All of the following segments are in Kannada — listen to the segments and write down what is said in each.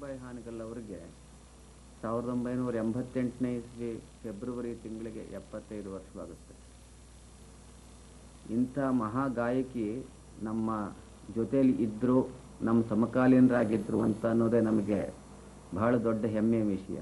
ಗಂಗೂಬಾಯಿ ಹಾನಗಲ್ ಅವರಿಗೆ ಸಾವಿರದ ಒಂಬೈನೂರ ಎಂಬತ್ತೆಂಟನೇ ಇಸ್ವಿ ಫೆಬ್ರವರಿ ತಿಂಗಳಿಗೆ ಎಪ್ಪತ್ತೈದು ವರ್ಷವಾಗುತ್ತೆ ಇಂಥ ಮಹಾ ಗಾಯಕಿ ನಮ್ಮ ಜೊತೆಯಲ್ಲಿ ಇದ್ದರು ನಮ್ಮ ಸಮಕಾಲೀನರಾಗಿದ್ದರು ಅಂತ ಅನ್ನೋದೇ ನಮಗೆ ಬಹಳ ದೊಡ್ಡ ಹೆಮ್ಮೆಯ ವಿಷಯ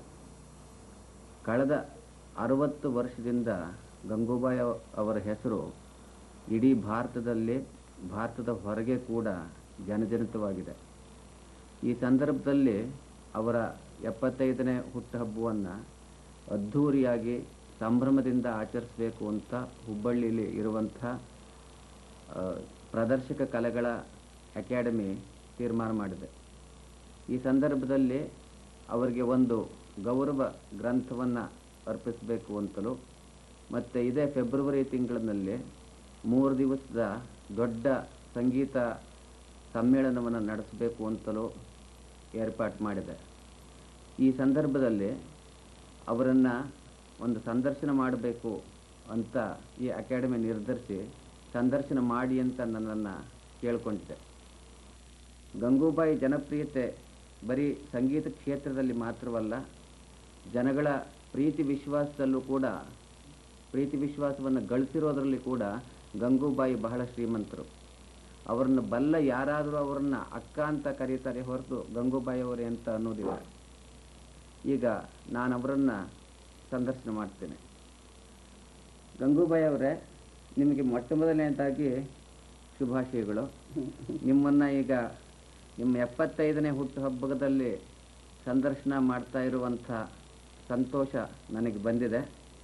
ಕಳೆದ ಅರವತ್ತು ವರ್ಷದಿಂದ ಗಂಗೂಬಾಯಿ ಅವ- ಅವರ ಹೆಸರು ಇಡೀ ಭಾರತದಲ್ಲಿ ಭಾರತದ ಹೊರಗೆ ಕೂಡ ಜನಜನಿತವಾಗಿದೆ ಈ ಸಂದರ್ಭದಲ್ಲಿ ಅವರ ಎಪ್ಪತ್ತೈದನೇ ಹುಟ್ಟುಹಬ್ಬವನ್ನು ಅದ್ಧೂರಿಯಾಗಿ ಸಂಭ್ರಮದಿಂದ ಆಚರಿಸಬೇಕು ಅಂತ ಹುಬ್ಬಳ್ಳಿಯಲ್ಲಿ ಇರುವಂಥ ಆ, ಪ್ರದರ್ಶಕ ಕಲೆಗಳ ಅಕಾಡೆಮಿ ತೀರ್ಮಾನ ಮಾಡಿದೆ ಈ ಸಂದರ್ಭದಲ್ಲಿ ಅವರಿಗೆ ಒಂದು ಗೌರವ ಗ್ರಂಥವನ್ನು ಅರ್ಪಿಸಬೇಕು ಅಂತಲೂ ಮತ್ತು ಇದೇ ಫೆಬ್ರವರಿ ತಿಂಗಳಿನಲ್ಲಿ ಮೂರು ದಿವಸದ ದೊಡ್ಡ ಸಂಗೀತ ಸಮ್ಮೇಳನವನ್ನು ನಡೆಸಬೇಕು ಅಂತಲೂ ಏರ್ಪಾಟ್ ಮಾಡಿದೆ ಈ ಸಂದರ್ಭದಲ್ಲಿ ಅವರನ್ನು ಒಂದು ಸಂದರ್ಶನ ಮಾಡಬೇಕು ಅಂತ ಈ ಅಕಾಡೆಮಿ ನಿರ್ಧರಿಸಿ ಸಂದರ್ಶನ ಮಾಡಿ ಅಂತ ನನ್ನನ್ನು ಕೇಳ್ಕೊಂಡಿದ್ದೆ ಗಂಗೂಬಾಯಿ ಜನಪ್ರಿಯತೆ ಬರೀ ಸಂಗೀತ ಕ್ಷೇತ್ರದಲ್ಲಿ ಮಾತ್ರವಲ್ಲ ಜನಗಳ ಪ್ರೀತಿ ವಿಶ್ವಾಸದಲ್ಲೂ ಕೂಡ ಪ್ರೀತಿ ವಿಶ್ವಾಸವನ್ನು ಗಳಿಸಿರೋದರಲ್ಲಿ ಕೂಡ ಗಂಗೂಬಾಯಿ ಬಹಳ ಶ್ರೀಮಂತರು ಅವರನ್ನು ಬಲ್ಲ ಯಾರಾದರೂ ಅವರನ್ನ ಅಕ್ಕ ಅಂತ ಕರೀತಾರೆ ಹೊರತು ಗಂಗೂಬಾಯಿ ಅವರೇ ಅಂತ ಅನ್ನೋದಿಲ್ಲ ಈಗ ನಾನು ಅವರನ್ನು ಸಂದರ್ಶನ ಮಾಡ್ತೇನೆ ಗಂಗೂಬಾಯಿ ಅವರೇ ನಿಮಗೆ ಮೊಟ್ಟ ಮೊದಲನೇದಾಗಿ ಶುಭಾಶಯಗಳು ನಿಮ್ಮನ್ನು ಈಗ ನಿಮ್ಮ ಎಪ್ಪತ್ತೈದನೇ ಹುಟ್ಟುಹಬ್ಬದಲ್ಲಿ ಸಂದರ್ಶನ ಮಾಡ್ತಾ ಇರುವಂಥ ಸಂತೋಷ ನನಗೆ ಬಂದಿದೆ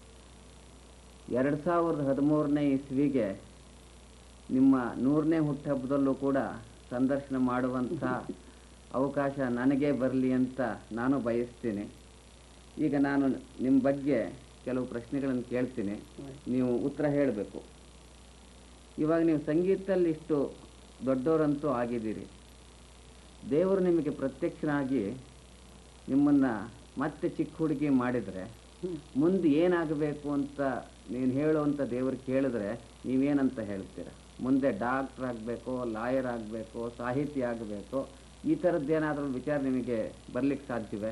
ಎರಡು ಸಾವಿರದ ಹದಿಮೂರನೇ ಇಸ್ವಿಗೆ ನಿಮ್ಮ ನೂರನೇ ಹುಟ್ಟುಹಬ್ಬದಲ್ಲೂ ಕೂಡ ಸಂದರ್ಶನ ಮಾಡುವಂಥ ಅವಕಾಶ ನನಗೆ ಬರಲಿ ಅಂತ ನಾನು ಬಯಸ್ತೀನಿ ಈಗ ನಾನು ನಿಮ್ಮ ಬಗ್ಗೆ ಕೆಲವು ಪ್ರಶ್ನೆಗಳನ್ನು ಕೇಳ್ತೀನಿ ನೀವು ಉತ್ತರ ಹೇಳಬೇಕು ಇವಾಗ ನೀವು ಸಂಗೀತದಲ್ಲಿ ಇಷ್ಟು ದೊಡ್ಡವರಂತೂ ಆಗಿದ್ದೀರಿ ದೇವರು ನಿಮಗೆ ಪ್ರತ್ಯಕ್ಷನಾಗಿ ನಿಮ್ಮನ್ನು ಮತ್ತೆ ಚಿಕ್ಕ ಹುಡುಗಿ ಮಾಡಿದರೆ ಮುಂದೆ ಏನಾಗಬೇಕು ಅಂತ ನೀನು ಹೇಳುವಂಥ ದೇವರು ಕೇಳಿದ್ರೆ ನೀವೇನಂತ ಹೇಳ್ತೀರ ಮುಂದೆ ಡಾಕ್ಟ್ರ್ ಆಗಬೇಕು ಲಾಯರ್ ಆಗಬೇಕು ಸಾಹಿತಿ ಆಗಬೇಕು ಈ ಥರದ್ದೇನಾದರೂ ವಿಚಾರ ನಿಮಗೆ ಬರ್ಲಿಕ್ಕೆ ಸಾಧ್ಯವೇ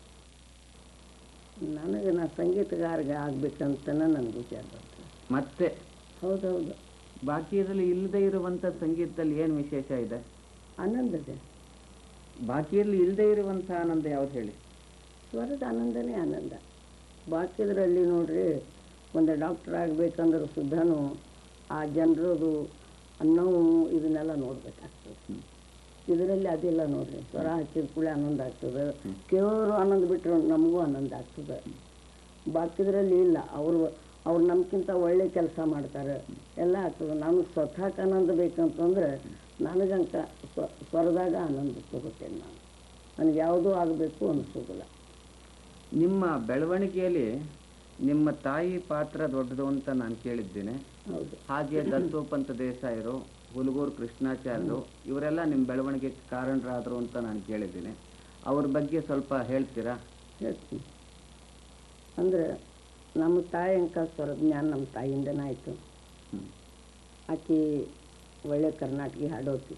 ನನಗೆ ನಾ ಸಂಗೀತಗಾರಿಗೆ ಆಗ್ಬೇಕಂತನ ನನಗೆ ವಿಚಾರ ಬರ್ತದೆ ಮತ್ತೆ ಹೌದೌದು ಬಾಕಿಯಲ್ಲಿ ಇಲ್ಲದೆ ಇರುವಂಥ ಸಂಗೀತದಲ್ಲಿ ಏನು ವಿಶೇಷ ಇದೆ ಆನಂದದೆ ಬಾಕಿಯಲ್ಲಿ ಇಲ್ಲದೆ ಇರುವಂಥ ಆನಂದ ಯಾವ್ದು ಹೇಳಿ ಸ್ವರದ ಆನಂದನೇ ಆನಂದ ಬಾಕಿದ್ರಲ್ಲಿ ನೋಡ್ರಿ ಒಂದು ಡಾಕ್ಟರ್ ಆಗ್ಬೇಕಂದ್ರೆ ಸುದ್ದಾನು ಆ ಜನರದು ನೋವು ಇದನ್ನೆಲ್ಲ ನೋಡ್ಬೇಕಾಗ್ತದೆ ಇದರಲ್ಲಿ ಅದಿಲ್ಲ ನೋಡ್ರಿ ಸ್ವರ ಹಚ್ಚಿದ ಕೂಡಲೇ ಆನಂದ ಆಗ್ತದೆ ಕೇಳೋರು ಆನಂದ ಬಿಟ್ಟರೆ ನಮಗೂ ಆನಂದ ಆಗ್ತದೆ ಬಾಕಿದ್ರಲ್ಲಿ ಇಲ್ಲ ಅವರು ಅವ್ರು ನಮ್ಗಿಂತ ಒಳ್ಳೆ ಕೆಲಸ ಮಾಡ್ತಾರೆ ಎಲ್ಲ ಆಗ್ತದೆ ನಾನು ಸ್ವತಃ ಆನಂದ ಬೇಕಂತಂದ್ರೆ ನನಗಂಕ ಸ್ವ ಸ್ವರದಾಗ ಆನಂದ ತಗೋತೇನೆ ನಾನು ನನಗೆ ಯಾವುದೂ ಆಗಬೇಕು ಅನಿಸೋದಿಲ್ಲ ನಿಮ್ಮ ಬೆಳವಣಿಗೆಯಲ್ಲಿ ನಿಮ್ಮ ತಾಯಿ ಪಾತ್ರ ದೊಡ್ಡದು ಅಂತ ನಾನು ಕೇಳಿದ್ದೇನೆ ಹೌದು ಹಾಗೆ ದತ್ತೋಪಂತ ದೇಸಾಯರು ಹುಲಗೂರು ಕೃಷ್ಣಾಚಾರ್ಯರು ಇವರೆಲ್ಲ ನಿಮ್ಮ ಬೆಳವಣಿಗೆಗೆ ಕಾರಣರಾದರು ಅಂತ ನಾನು ಕೇಳಿದ್ದೀನಿ ಅವ್ರ ಬಗ್ಗೆ ಸ್ವಲ್ಪ ಹೇಳ್ತೀರಾ ಹೇಳ್ತೀನಿ ಅಂದರೆ ನಮ್ಮ ತಾಯಿ ಅಂಕ ಸ್ವರ ಜ್ಞಾನ ನಮ್ಮ ತಾಯಿಯಿಂದನೇ ಆಯಿತು ಹ್ಮ್. ಆಕಿ ಒಳ್ಳೆ ಕರ್ನಾಟಕಿ ಹಾಡೋಕಿ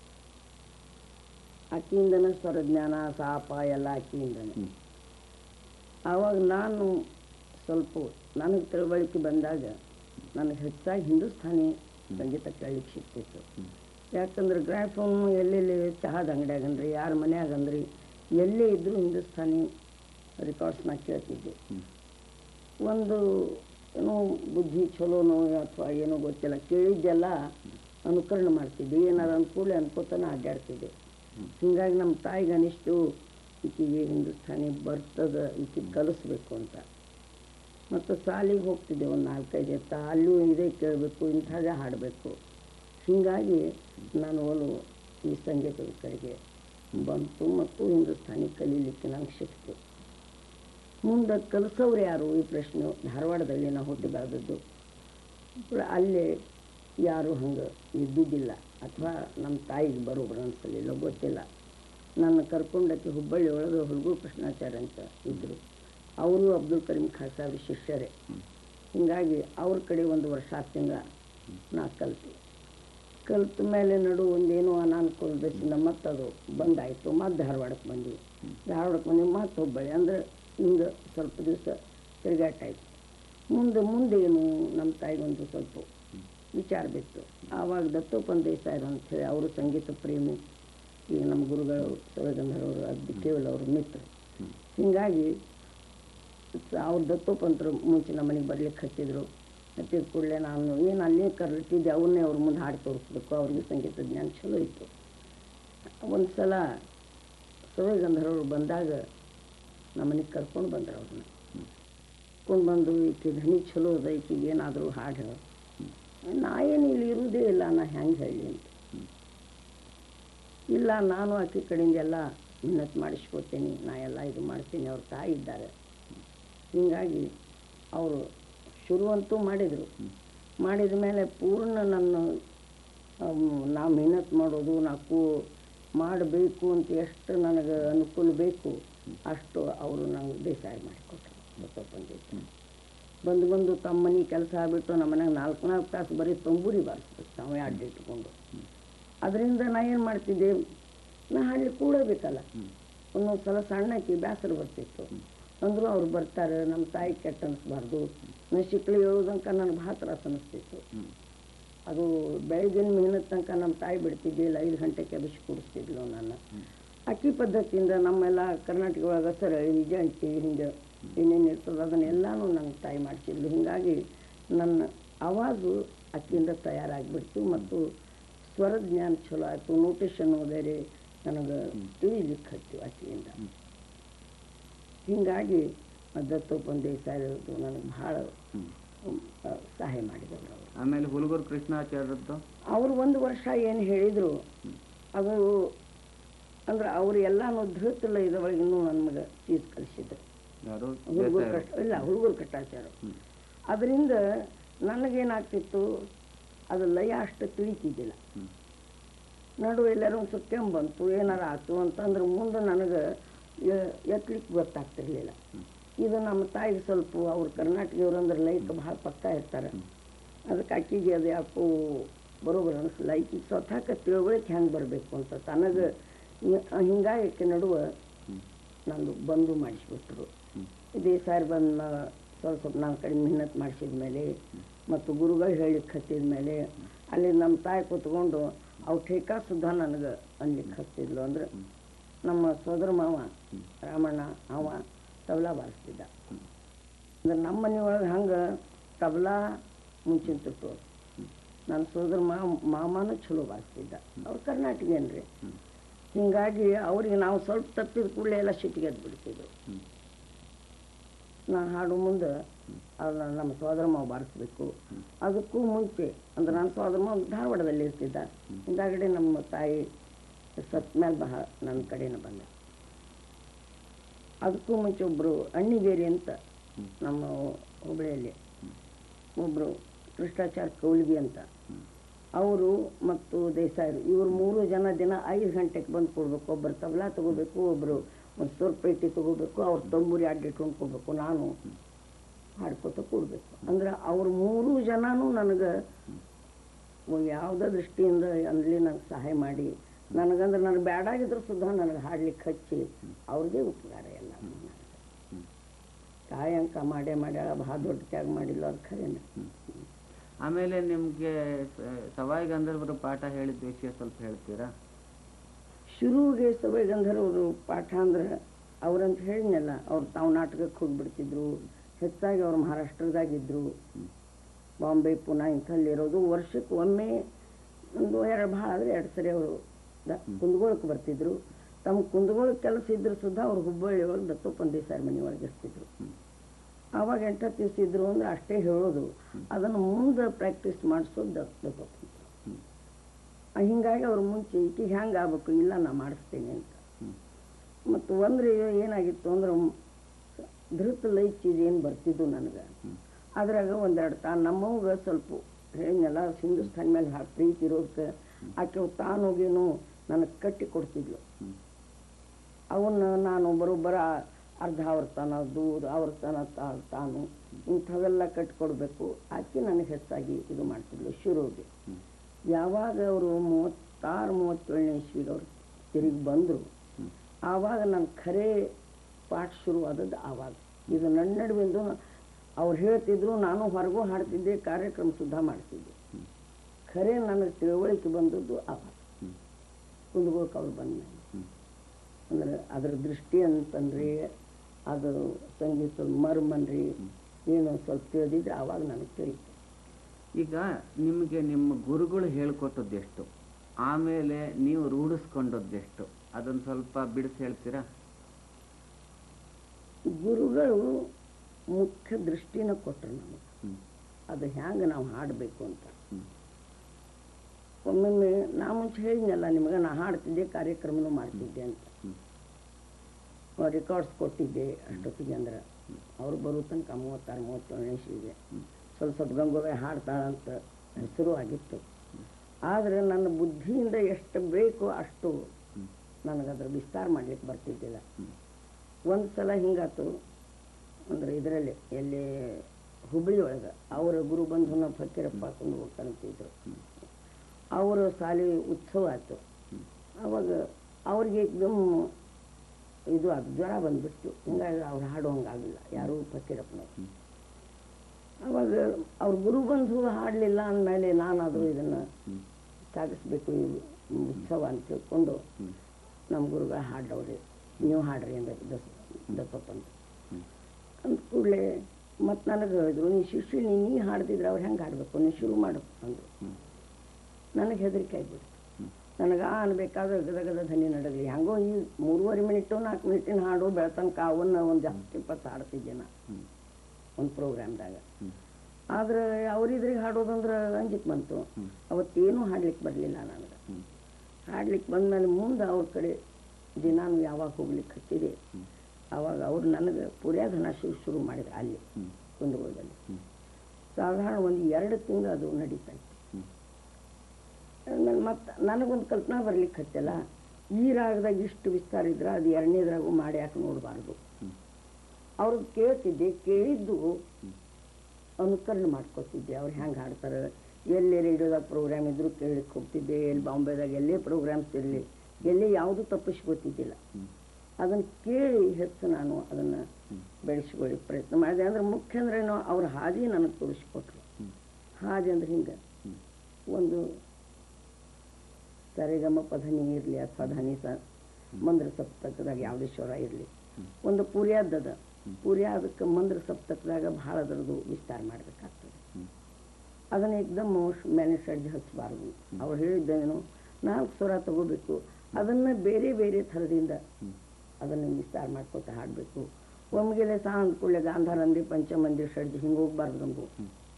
ಆಕಿಯಿಂದನೇ ಸ್ವರ ಜ್ಞಾನ ಸಾಪ ಎಲ್ಲ ಆಕಿಯಿಂದನೇ ಹ್ಮ್. ಆವಾಗ ನಾನು ಸ್ವಲ್ಪ ನನಗೆ ತಿಳುವಳಿಕೆ ಬಂದಾಗ ನನಗೆ ಹೆಚ್ಚಾಗಿ ಹಿಂದೂಸ್ಥಾನಿ ಸಂಗೀತ ಕೇಳಲಿಕ್ಕೆ ಸಿಗ್ತಿತ್ತು ಯಾಕಂದ್ರೆ ಗ್ರಾಫೋನ್ ಎಲ್ಲೆಲ್ಲಿ ಚಹಾದ ಅಂಗಡಿಯಾಗನ್ರಿ ಯಾರ ಮನ್ಯಾಗಂದ್ರಿ ಎಲ್ಲೇ ಇದ್ದರೂ ಹಿಂದೂಸ್ಥಾನಿ ರೆಕಾರ್ಡ್ಸ್ನ ಕೇಳ್ತಿದ್ದೆ ಒಂದು ಏನೋ ಬುದ್ಧಿ ಚಲೋನೋ ಅಥವಾ ಏನೋ ಗೊತ್ತಿಲ್ಲ ಕೇಳಿದ್ದೆಲ್ಲ ಅನುಕರಣೆ ಮಾಡ್ತಿದ್ದೆ ಏನಾರು ಅನುಕೂಲ ಅನ್ಕೋತಾನೆ ಅಡ್ಡಾಡ್ತಿದ್ದೆ ಹೀಗಾಗಿ ನಮ್ಮ ತಾಯಿಗೆ ಅನಿಷ್ಟು ಈಕಿಗೆ ಹಿಂದೂಸ್ಥಾನಿ ಬರ್ತದ ಈಕಿಗೆ ಕಲಿಸ್ಬೇಕು ಅಂತ ಮತ್ತು ಶಾಲಿಗೆ ಹೋಗ್ತಿದ್ದೆ ಒಂದು ನಾಲ್ಕೈದು ಎತ್ತ ಅಲ್ಲೂ ಇದೇ ಕೇಳಬೇಕು ಇಂಥದ್ದೇ ಹಾಡಬೇಕು ಹೀಗಾಗಿ ನಾನು ಒಲು ಈ ಸಂಗೀತದ ಕಡೆಗೆ ಬಂತು ಮತ್ತು ಹಿಂದೂಸ್ಥಾನಿ ಕಲೀಲಿಕ್ಕೆ ನಂಗೆ ಸಿಕ್ತು ಮುಂದೆ ಕಲಿಸೋರು ಯಾರು ಈ ಪ್ರಶ್ನೆ ಧಾರವಾಡದಲ್ಲಿ ನಾವು ಹುಟ್ಟಿ ಬೆಳೆದದ್ದು ಕೂಡ ಅಲ್ಲೇ ಯಾರು ಹಂಗೆ ಇದ್ದುದಿಲ್ಲ ಅಥವಾ ನಮ್ಮ ತಾಯಿಗೆ ಬರೋಬ್ರು ಅನ್ಸಲಿಲ್ಲ ಗೊತ್ತಿಲ್ಲ ನನ್ನ ಕರ್ಕೊಂಡಕ್ಕೆ ಹುಬ್ಬಳ್ಳಿ ಒಳಗೆ ಹುಡುಗು ಕೃಷ್ಣಾಚಾರ್ಯ ಅಂತ ಇದ್ದರು ಅವರು ಅಬ್ದುಲ್ ಕರೀಂ ಖಾನ್ ಸಾಹೇಬ್ರ ಶಿಷ್ಯರೇ ಹೀಗಾಗಿ ಅವ್ರ ಕಡೆ ಒಂದು ವರ್ಷ ತಿಂಗಳ ನಾ ಕಲಿತೆ ಕಲ್ತ ಮೇಲೆ ನಡು ಒಂದೇನೋ ಅನಾನುಕೂಲದಿಂದ ಮತ್ತೆ ಅದು ಬಂದಾಯಿತು ಮತ್ತೆ ಧಾರವಾಡಕ್ಕೆ ಬಂದ್ವಿ ಧಾರವಾಡಕ್ಕೆ ಬಂದ್ವಿ ಮತ್ತೆ ಹುಬ್ಬಳ್ಳಿ ಅಂದ್ರೆ ಹಿಂಗೆ ಸ್ವಲ್ಪ ದಿವಸ ತಿರುಗಾಟಾಯ್ತು ಮುಂದೆ ಮುಂದೇನು ನಮ್ಮ ತಾಯಿಗೊಂದು ಸ್ವಲ್ಪ ವಿಚಾರ ಬಿತ್ತು ಆವಾಗ ದತ್ತೋಪನ್ ದೇಸಾಯರು ಅಂಥೇಳಿ ಅವರು ಸಂಗೀತ ಪ್ರೇಮಿ ಈಗ ನಮ್ಮ ಗುರುಗಳು ಸವೇಗಂಧರವರು ಅಗ್ದಿ ಕೇವಲ ಅವರು ಮಿತ್ರರು ಹೀಗಾಗಿ ಸ- ಅವ್ರ ದತ್ತೋಪಂತರು ಮುಂಚೆ ನಮ್ಮ ಮನೆಗೆ ಬರ್ಲಿಕ್ಕೆ ಹಚ್ಚಿದ್ರು ಹಚ್ಚಿದ ಕೂಡಲೇ ನಾನು ಏನು ಅಲ್ಲೇ ಕರ್ತಿದ್ದೆ ಅವನ್ನೇ ಅವ್ರ ಮುಂದೆ ಹಾಡಿ ತೋರಿಸ್ಬೇಕು ಅವ್ರಿಗೆ ಸಂಗೀತ ಜ್ಞಾನ ಚಲೋ ಇತ್ತು ಒಂದು ಸಲ ಸವೇಗಂಧರವ್ರು ಬಂದಾಗ ನಮ್ಮ ಮನೆಗೆ ಕರ್ಕೊಂಡು ಬಂದ್ರು ಅವ್ರನ್ನ ಕರ್ಕೊಂಡು ಬಂದು ಈಕೆ ಧ್ವನಿ ಚಲೋ ಅದ ಈಕೆಗೆ ಏನಾದರೂ ಹಾಡು ಹೇಳು. ನಾ ಏನು ಇಲ್ಲಿ ಇರುವುದೇ ಇಲ್ಲ ನಾ ಹೆಂಗೆ ಹೇಳಿ ಅಂತ ಇಲ್ಲ ನಾನು ಆಕೆ ಕಡೆಯಿಂದ ಎಲ್ಲ ಮಿನ್ನತ್ ಮಾಡಿಸ್ಕೊತೀನಿ ನಾ ಎಲ್ಲ ಇದು ಮಾಡ್ತೀನಿ ಅವ್ರ ತಾಯಿ ಇದ್ದಾರೆ ಹೀಗಾಗಿ ಅವರು ಶುರುವಂತೂ ಮಾಡಿದರು ಮಾಡಿದ ಮೇಲೆ ಪೂರ್ಣ ನನ್ನ ಅಮ್, ನಾ ಮೆಹನತ್ ಮಾಡೋದು ನಾ ಕೂ ಮಾಡಬೇಕು ಅಂತ ಎಷ್ಟು ನನಗೆ ಅನುಕೂಲ ಬೇಕು ಅಷ್ಟು ಅವರು ನಂಗೆ ಬೇಸಾಯ ಮಾಡಿಕೊಟ್ರು ಗೊತ್ತಪ್ಪನ ದೇಸಾಯಿ ಬಂದು ಬಂದು ತಮ್ಮ ಮನೆ ಕೆಲಸ ಆಗ್ಬಿಟ್ಟು ನಮ್ಮ ಮನೆಗೆ ನಾಲ್ಕು ನಾಲ್ಕು ತಾಸು ಬರೀ ತಂಬೂರಿ ಬಾರಿಸ್ಬೇಕು ನಾವು ಅಡ್ಡ ಇಟ್ಕೊಂಡು ಅದರಿಂದ ನಾ ಏನು ಮಾಡ್ತಿದ್ದೆ ನಾ ಹಾಡ್ಲಿ ಕೂಡಬೇಕಲ್ಲ ಒಂದೊಂದು ಸಲ ಸಣ್ಣಕ್ಕೆ ಬೇಸರ ಬರ್ತಿತ್ತು ಅಂದರೂ ಅವ್ರು ಬರ್ತಾರೆ ನಮ್ಮ ತಾಯಿ ಕೆಟ್ಟ ಅನಿಸ್ಬಾರ್ದು ನಾ ಶಿಕ್ಲಿ ಹೇಳೋದಂಕ ನನಗೆ ಭಾಳ ತ್ರಾಸ ಅನಿಸ್ತಿತ್ತು ಅದು ಬೆಳಗಿನ ಮೆಹನತ್ ತನಕ ನಮ್ಮ ತಾಯಿ ಬಿಡ್ತಿದ್ದಿಲ್ಲ ಐದು ಗಂಟೆಗೆ ಅಭಿಷೇಕ ಕೂಡಿಸ್ತಿದ್ಲು ನನ್ನ ಅಕ್ಕಿ ಪದ್ಧತಿಯಿಂದ ನಮ್ಮೆಲ್ಲ ಕರ್ನಾಟಕ ಒಳಗೆ ಸರಳಿ ಜಂಟಿ ಹಿಂಗೆ ಏನೇನು ಇರ್ತದೆ ಅದನ್ನೆಲ್ಲನೂ ನನ್ನ ತಾಯಿ ಮಾಡಿಸಿದ್ಲು ಹೀಗಾಗಿ ನನ್ನ ಆವಾಜು ಅಕ್ಕಿಯಿಂದ ತಯಾರಾಗಿಬಿಡ್ತು ಮತ್ತು ಸ್ವರ ಜ್ಞಾನ ಚಲೋ ಆಯಿತು ನೋಟೇಶನ್ ವಗೇರೆ ನನಗೆ ತಿಳಿಲಿಕ್ಕೆ ಹತ್ತು ಅಕ್ಕಿಯಿಂದ ಹೀಗಾಗಿ ದತ್ತೋಪನ್ ದೇಸಾಯರದ್ದು ನನಗೆ ಭಾಳ ಹ್ಮ್. ಸಹಾಯ ಮಾಡಿದರು ಅವರು ಆಮೇಲೆ ಹುಲಗೂರು ಕೃಷ್ಣಾಚಾರ್ಯರದ್ದು ಅವರು ಒಂದು ವರ್ಷ ಏನು ಹೇಳಿದರು ಅದು ಅಂದ್ರೆ ಅವರು ಎಲ್ಲಾನು ಧೃತಲ ಇದರೊಳಗಿನ್ನೂ ನಮಗೆ ತೀಸ್ ಕಲಿಸಿದ್ರು ಯಾರು ಹುಡುಗರು ದೇಸಾಯರು. ಕಷ್ಟ ಇಲ್ಲ ಹುಡುಗರು ಕಟ್ಟಾಚಾರ ಹ್ಮ್. ಅದರಿಂದ ನನಗೇನಾಗ್ತಿತ್ತು ಅದು ಲಯ ಅಷ್ಟು ತಿಳಿತಿದ್ದಿಲ್ಲ ಹ್ಮ್. ನಡು ಎಲ್ಲರೂ ಒಂದು ಸ್ವಲ್ಪ ಕೆಮ್ಮು ಬಂತು ಏನಾರ ಆಯ್ತು ಅಂತಂದ್ರೆ ಮುಂದೆ ನನಗೆ ಎತ್ತಲಿಕ್ಕೆ ಗೊತ್ತಾಗ್ತಿರ್ಲಿಲ್ಲ ಇದು ನಮ್ಮ ತಾಯಿಗೆ ಸ್ವಲ್ಪ ಅವ್ರು ಕರ್ನಾಟಕದವ್ರು ಅಂದ್ರೆ ಲೈಕ್ ಭಾಳ ಪಕ್ಕ ಇರ್ತಾರೆ ಅದಕ್ಕೆ ಅಕ್ಕಿಗೆ ಅದು ಯಾಕೋ ಬರೋಬರ ಅನಿಸಲ್ಲ ಈಕಿಗೆ ಸ್ವತಃ ತಿಳುವಳಿಕೆ ಹೆಂಗೆ ಬರಬೇಕು ಅಂತ ತನಗೆ ಹಿಂಗಾಗಿ ಆಕೆ ನಡುವೆ ನಂದು ಬಂದು ಮಾಡಿಸ್ಬಿಟ್ರು ಇದೇ ಸಾರಿ ಬಂದು ಮ- ಸ್ವಲ್ಪ ಸ್ವಲ್ಪ ನಾನು ಕಡಿಮೆ ಮೆಹನತ್ ಮಾಡಿಸಿದ ಮೇಲೆ ಮತ್ತು ಗುರುಗಳು ಹೇಳಿಕ್ಕೆ ಹತ್ತಿದ ಮೇಲೆ ಅಲ್ಲಿ ನಮ್ಮ ತಾಯಿ ಕೂತ್ಕೊಂಡು ಅವು ಠೇಕಾ ಸುಧಾ ನನಗೆ ಅನ್ಲಿಕ್ಕೆ ಹತ್ತಿದ್ಲು ಅಂದ್ರೆ ನಮ್ಮ ಸೋದರ ಮಾವ ರಾಮಣ್ಣ ಅವ ತಬಲಾ ಬಾರಿಸ್ತಿದ್ದ ಅಂದ್ರೆ ನಮ್ಮ ಮನೆಯೊಳಗೆ ಹಂಗೆ ತಬಲಾ ಮುಂಚಿನ ತುಟ್ಟು ನನ್ನ ಸೋದರ ಮಾವ ಮಾಮನೂ ಚಲೋ ಬಾರಿಸ್ತಿದ್ದ ಅವ್ರು ಕರ್ನಾಟಕೇನ್ರಿ ಹಿಂಗಾಗಿ ಅವ್ರಿಗೆ ನಾವು ಸ್ವಲ್ಪ ತಪ್ಪಿದ ಕೂಡಲೇ ಎಲ್ಲ ಸಿಟ್ಟಿಗೆ ಎದ್ದು ಬಿಡ್ತಿದ್ರು ಹ್ಮ್. ನಾ ಹಾಡು ಮುಂದೆ ಅದನ್ನ ನಮ್ಮ ಸೋದರ ಮಾವ ಬಾರಿಸ್ಬೇಕು ಅದಕ್ಕೂ ಮುಂಚೆ ಅಂದ್ರೆ ನನ್ನ ಸೋದರ ಮಾವ ಧಾರವಾಡದಲ್ಲಿ ಇರ್ತಿದ್ದ ಹಿಂದಾಗಡೆ ನಮ್ಮ ತಾಯಿ ಸತ್ ಮೇಲೆ ಬಹ ನನ್ನ ಕಡೆನ ಬಂದ ಅದಕ್ಕೂ ಮುಂಚೆ ಒಬ್ಬರು ಅಣ್ಣಿಗೇರಿ ಅಂತ ನಮ್ಮ ಹುಬ್ಬಳ್ಳಿಯಲ್ಲಿ ಒಬ್ಬರು ಕೃಷ್ಣಾಚಾರ್ ಕೌಲ್ಗಿ ಅಂತ ಅವರು ಮತ್ತು ದೇಸಾಯರು ಇವರು ಮೂರು ಜನ ದಿನ ಐದು ಗಂಟೆಗೆ ಬಂದು ಕೊಡ್ಬೇಕು ಒಬ್ಬರು ತಬಲಾ ತಗೋಬೇಕು ಒಬ್ಬರು ಒಂದು ಸೋರ್ಪೇಟಿ ತಗೋಬೇಕು ಅವ್ರ ತಂಬೂರಿ ಅಡ್ಡಿಟ್ಕೊಂಡು ಕೊಡ್ಬೇಕು ನಾನು ಹಾಡ್ಕೊತ ಕೊಡ್ಬೇಕು ಅಂದ್ರೆ ಅವ್ರು ಮೂರು ಜನನೂ ನನಗೆ ಯಾವುದೇ ದೃಷ್ಟಿಯಿಂದ ಅಲ್ಲಿ ನನಗೆ ಸಹಾಯ ಮಾಡಿ ನನಗಂದ್ರೆ ನನಗೆ ಬ್ಯಾಡಾಗಿದ್ರು ಸುಧಾ ನನಗೆ ಹಾಡ್ಲಿಕ್ಕೆ ಹಚ್ಚಿ ಅವ್ರಿಗೆ ಉಪಕಾರ ಎಲ್ಲ ಕಾಯಂಕ ಮಾಡೇ ಮಾಡ್ಯಾಳ ಭಾಳ ದೊಡ್ಡ ತ್ಯಾಗ ಮಾಡಿಲ್ಲ ಅದು ಖರೇನ ಆಮೇಲೆ ನಿಮ್ಗೆ ಸ- ಸವಾಯಿ ಗಂಧರ್ವರು ಪಾಠ ಹೇಳಿದ ವಿಷಯ ಸ್ವಲ್ಪ ಹೇಳ್ತೀರಾ ಶುರುವಿಗೆ ಸಭೆ ಗಂಧರ್ವರು ಪಾಠ ಅಂದ್ರೆ ಅವ್ರಂತ ಹೇಳಿದ್ನಲ್ಲ ಅವ್ರು ತಾವು ನಾಟಕಕ್ಕೆ ಹೋಗ್ಬಿಡ್ತಿದ್ರು ಹೆಚ್ಚಾಗಿ ಅವ್ರು ಮಹಾರಾಷ್ಟ್ರದಾಗಿದ್ದರು ಬಾಂಬೆ ಪುನಾ ಇಂಥಲ್ಲಿರೋದು ವರ್ಷಕ್ಕೆ ಒಮ್ಮೆ ಒಂದು ಎರಡು ಭಾಳ ಆದರೆ ಎರಡು ಸರಿ ಅವರು ಕುಂದಗೋಳಕ್ಕೆ ಬರ್ತಿದ್ರು ತಮ್ಮ ಕುಂದಗೋಳಕ್ಕೆ ಕೆಲಸ ಇದ್ರು ಸುಧಾ ಅವ್ರು ಹುಬ್ಬಳ್ಳಿ ಒಳಗೆ ದತ್ತೋಪನ್ ದೇಸಾಯಿ ಮನೆ ಒಳಗೆ ಇರ್ತಿದ್ರು ಆವಾಗ ಎಂಟತ್ತು ದಿವಸ ಇದ್ರು ಅಂದ್ರೆ ಅಷ್ಟೇ ಹೇಳೋದು ಅದನ್ನು ಮುಂದೆ ಪ್ರಾಕ್ಟೀಸ್ ಮಾಡಿಸೋದು ದತ್ ದತ್ತೋಪನ್ ಆ, ಹಿಂಗಾಗಿ ಅವ್ರು ಮುಂಚೆ ಈಕೆ ಹೆಂಗೆ ಆಗ್ಬೇಕು ಇಲ್ಲ ನಾ ಮಾಡಿಸ್ತೇನೆ ಅಂತ ಹ್ಮ್. ಮತ್ತು ಒಂದ್ರೆ ಏನಾಗಿತ್ತು ಅಂದ್ರೆ ಧೃತ ಲೈ ಚೀಸ್ ಏನು ಬರ್ತಿದ್ದು ನನಗೆ ಅದ್ರಾಗ ಒಂದೆರಡು ತಾನು ನಮ್ಮವ್ಗ ಸ್ವಲ್ಪ ಹೇಳಿದ್ನಲ್ಲ ಹಿಂದೂಸ್ತಾನ್ ಮೇಲೆ ಹಾ ಪ್ರೀತಿ ಇರೋದಕ್ಕೆ ಆಕೆ ತಾನೋಗೇನು ನನಗೆ ಕಟ್ಟಿ ಕೊಡ್ತಿದ್ಲು ಹ್ಮ್. ಅವನ್ನ ನಾನು ಬರೋಬ್ಬರ ಅರ್ಧ ಆವರ್ತನ ದೂರ ಆವರ್ತನ ತಾ- ತಾನು ಇಂಥವೆಲ್ಲ ಕಟ್ಕೊಡ್ಬೇಕು ಆಕೆ ನನಗೆ ಹೆಚ್ಚಾಗಿ ಇದು ಮಾಡ್ತಿದ್ಲು ಶುರುವಿಗೆ ಯಾವಾಗ ಅವರು ಮೂವತ್ತಾರು ಮೂವತ್ತೇಳನೇ ಇಸ್ವಿಗೆ ಅವ್ರು ತಿರುಗಿ ಬಂದರು ಆವಾಗ ನನ್ನ ಖರೆ ಪಾಠ ಶುರು ಆದದ್ದು ಆವಾಗ ಇದು ನನ್ನ ನಡುವಿಂದು ಅವ್ರು ಹೇಳ್ತಿದ್ರು ನಾನು ಹೊರಗೂ ಹಾಡ್ತಿದ್ದೆ ಕಾರ್ಯಕ್ರಮ ಸುದ್ದ ಮಾಡ್ತಿದ್ದೆ ಖರೆ ನನಗೆ ತಿಳುವಳಿಕೆ ಬಂದದ್ದು ಆವಾಗ ಕುಂದಗೋಳಕ್ಕೆ ಅವ್ರು ಬಂದ ಅಂದ್ರೆ ಅದರ ದೃಷ್ಟಿ ಅಂತಂದ್ರೆ ಅದು ಸಂಗೀತದ ಮರ್ಮನ್ರಿ ಏನು ಸ್ವಲ್ಪ ತಿಳಿದಿದ್ರೆ ಆವಾಗ ನನಗೆ ತಿಳಿತು ಈಗ ನಿಮಗೆ ನಿಮ್ಮ ಗುರುಗಳು ಹೇಳ್ಕೊಟ್ಟದ್ದೆಷ್ಟು ಆಮೇಲೆ ನೀವು ರೂಢಿಸ್ಕೊಂಡದ್ದೆಷ್ಟು ಅದನ್ನು ಸ್ವಲ್ಪ ಬಿಡಿಸಿ ಹೇಳ್ತೀರಾ ಗುರುಗಳು ಮುಖ್ಯ ದೃಷ್ಟಿನ ಕೊಟ್ಟರು ನಮಗೆ ಹ್ಮ್. ಅದು ಹ್ಯಾಂಗೆ ನಾವು ಹಾಡಬೇಕು ಅಂತ ಹ್ಮ್. ಒಮ್ಮೊಮ್ಮೆ ನಾ ಮುಂಚೆ ಹೇಳಿದ್ನಲ್ಲ ನಿಮಗೆ ನಾ ಹಾಡ್ತಿದ್ದೆ ಕಾರ್ಯಕ್ರಮನೂ ಮಾಡ್ತಿದ್ದೆ ಅಂತ ಹ್ಮ್. ರೆಕಾರ್ಡ್ಸ್ ಕೊಟ್ಟಿದ್ದೆ ಅಷ್ಟೊತ್ತಿಗೆ ಅಂದ್ರೆ ಅವ್ರು ಬರೋ ತನಕ ಮೂವತ್ತಾರು ಮೂವತ್ತೇಳನೇ ಇಸ್ವಿಗೆ ಸ್ವಲ್ಪ ಸ್ವಲ್ಪ ಗಂಗೋವೆ ಹಾಡ್ತಾಳಂತ ಹೆಸರು ಆಗಿತ್ತು ಆದರೆ ನನ್ನ ಬುದ್ಧಿಯಿಂದ ಎಷ್ಟು ಬೇಕೋ ಅಷ್ಟು ನನಗದ್ರ ವಿಸ್ತಾರ ಮಾಡ್ಲಿಕ್ಕೆ ಬರ್ತಿದ್ದಿಲ್ಲ ಒಂದು ಸಲ ಹಿಂಗಾತು ಅಂದ್ರೆ ಇದರಲ್ಲಿ ಎಲ್ಲಿ ಹುಬ್ಬಳ್ಳಿ ಒಳಗೆ ಅವರ ಗುರು ಬಂಧುನ ಫಕೀರಪ್ಪ ಕೊಂಡು ಹೋಗ್ತಾನಂತಿದ್ರು ಅವರ ಸಾಲಿ ಉತ್ಸವ ಆಯ್ತು ಅವಾಗ ಅವ್ರಿಗೆ ಏಕ್ದಮ್ ಇದು ಅದು ಜ್ವರ ಬಂದ್ಬಿಡ್ತು ಹಿಂಗಾಗಿ ಅವ್ರು ಹಾಡುವಂಗಾಗಲಿಲ್ಲ ಯಾರೂ ಫಕೀರಪ್ಪನವ್ರು ಅವಾಗ ಅವ್ರ ಗುರು ಬಂಧು ಹಾಡಲಿಲ್ಲ ಅಂದಮೇಲೆ ನಾನಾದರೂ ಇದನ್ನು ಸಾಗಿಸ್ಬೇಕು ಈ ಉತ್ಸವ ಅಂತ ತಿಳ್ಕೊಂಡು ನಮ್ಮ ಗುರುಗಳ ಹಾಡವ್ರಿ ನೀವು ಹಾಡ್ರಿ ಅಂದ ದಸ್ ದತ್ತಪ್ಪ ಅಂತ ಅಂದ ಕೂಡಲೇ ಮತ್ತು ನನಗೆ ಹೇಳಿದ್ರು ನೀ ಶಿಷ್ಯ ನೀ ನೀ ಹಾಡ್ತಿದ್ರೆ ಅವ್ರು ಹೆಂಗೆ ಹಾಡಬೇಕು ನೀನು ಶುರು ಮಾಡು ಅಂದರು ನನಗೆ ಹೆದರಿಕೆ ಆಗ್ಬಿಡ್ತು ನನಗೆ ಆ ಅನ್ಬೇಕಾದ್ರೆ ಗದಗದ ಧ್ವನಿ ನಡಗಲಿ ಹೆಂಗೋ ಈ ಮೂರುವರೆ ಮಿನಿಟು ನಾಲ್ಕು ಮಿನಿಟಿನ ಹಾಡು ಬೆಳತನಕ ಅವನ್ನ ಒಂದು ಜಾಸ್ತಿ ಇಪ್ಪತ್ತು ಹಾಡ್ತಿದ್ದೆ ನಾ ಒಂದು ಪ್ರೋಗ್ರಾಮ್ದಾಗ ಆದ್ರೆ ಅವ್ರಿದ್ರಿಗೆ ಹಾಡೋದಂದ್ರೆ ಅಂಜಿಕ್ ಬಂತು ಅವತ್ತೇನೂ ಹಾಡ್ಲಿಕ್ಕೆ ಬರಲಿಲ್ಲ ನನಗೆ ಹಾಡ್ಲಿಕ್ಕೆ ಬಂದಮೇಲೆ ಮುಂದೆ ಅವ್ರ ಕಡೆ ದಿನಾನು ಯಾವಾಗ ಹೋಗ್ಲಿಕ್ಕೆ ಹತ್ತಿದೆ ಆವಾಗ ಅವ್ರು ನನಗೆ ಪುರ್ಯಾಧನ ಶುರು ಶುರು ಮಾಡಿದ್ರು ಅಲ್ಲಿ ಕುಂದಗೋಳದಲ್ಲಿ ಸಾಧಾರಣ ಒಂದು ಎರಡು ತಿಂಗಳು ಅದು ನಡೀತಾ ಇತ್ತು ಆಮೇಲೆ ಮತ್ತೆ ನನಗೊಂದು ಕಲ್ಪನಾ ಬರ್ಲಿಕ್ಕೆ ಹತ್ತಲ್ಲ ಈ ರಾಗದಾಗ ಇಷ್ಟು ವಿಸ್ತಾರ ಇದ್ರೆ ಅದು ಎರಡನೇದ್ರಾಗೂ ಮಾಡಿ ಯಾಕೆ ನೋಡಬಾರ್ದು ಅವ್ರದ್ದು ಕೇಳ್ತಿದ್ದೆ ಕೇಳಿದ್ದು ಅನುಕರಣೆ ಮಾಡ್ಕೊತಿದ್ದೆ ಅವ್ರು ಹೆಂಗೆ ಹಾಡ್ತಾರೆ ಎಲ್ಲಿ ರೇಡಿಯೋದಾಗ ಪ್ರೋಗ್ರಾಮ್ ಇದ್ರು ಕೇಳಲಿಕ್ಕೆ ಹೋಗ್ತಿದ್ದೆ ಎಲ್ಲಿ ಬಾಂಬೆದಾಗ ಎಲ್ಲೇ ಪ್ರೋಗ್ರಾಮ್ಸ್ ಇರಲಿ ಎಲ್ಲೇ ಯಾವುದು ತಪ್ಪಿಸ್ಕೊತಿದ್ದಿಲ್ಲ ಅದನ್ನು ಕೇಳಿ ಹೆಚ್ಚು ನಾನು ಅದನ್ನು ಬೆಳೆಸ್ಕೊಳ್ಳಿ ಪ್ರಯತ್ನ ಮಾಡಿದೆ ಅಂದ್ರೆ ಮುಖ್ಯ ಅಂದ್ರೆ ಏನು ಅವ್ರ ಹಾದಿ ನನಗೆ ತೋರಿಸ್ಕೊಟ್ರು ಹಾದಿ ಅಂದ್ರೆ ಹಿಂಗೆ ಒಂದು ಸರಿಗಮ ಪಧನಿ ಇರಲಿ ಅಥವಾ ಧನಿ ಸ ಮಂದ್ರ ಸಪ್ತಕದಾಗ ಯಾವುದೇ ಸ್ವರ ಇರಲಿ ಒಂದು ಪೂರ್ಯಾದದ ಪೂರ್ಯ ಅದಕ್ಕೆ ಮಂದ್ರ ಸಪ್ತಕದಾಗ ಭಾಳ ಅದರದ್ದು ವಿಸ್ತಾರ ಮಾಡಬೇಕಾಗ್ತದೆ ಅದನ್ನು ಏಕ್ದಮ್ ಮೇಲೆ ಸಡ್ಜ್ ಹಚ್ಚಬಾರ್ದು ಅವ್ರು ಹೇಳಿದ್ದೇನು ನಾಲ್ಕು ಸ್ವರ ತಗೋಬೇಕು ಅದನ್ನು ಬೇರೆ ಬೇರೆ ಥರದಿಂದ ಅದನ್ನು ವಿಸ್ತಾರ ಮಾಡ್ಕೊತ ಹಾಡಬೇಕು ಒಮ್ಮೆಲೆ ಸಹ ಅಂದ್ಕೊಳ್ಳೆ ಗಾಂಧಾರಂದಿ ಪಂಚಮಂದಿ ಷಡ್ಜ್ ಹಿಂಗೆ ಹೋಗ್ಬಾರ್ದು ನಮಗೂ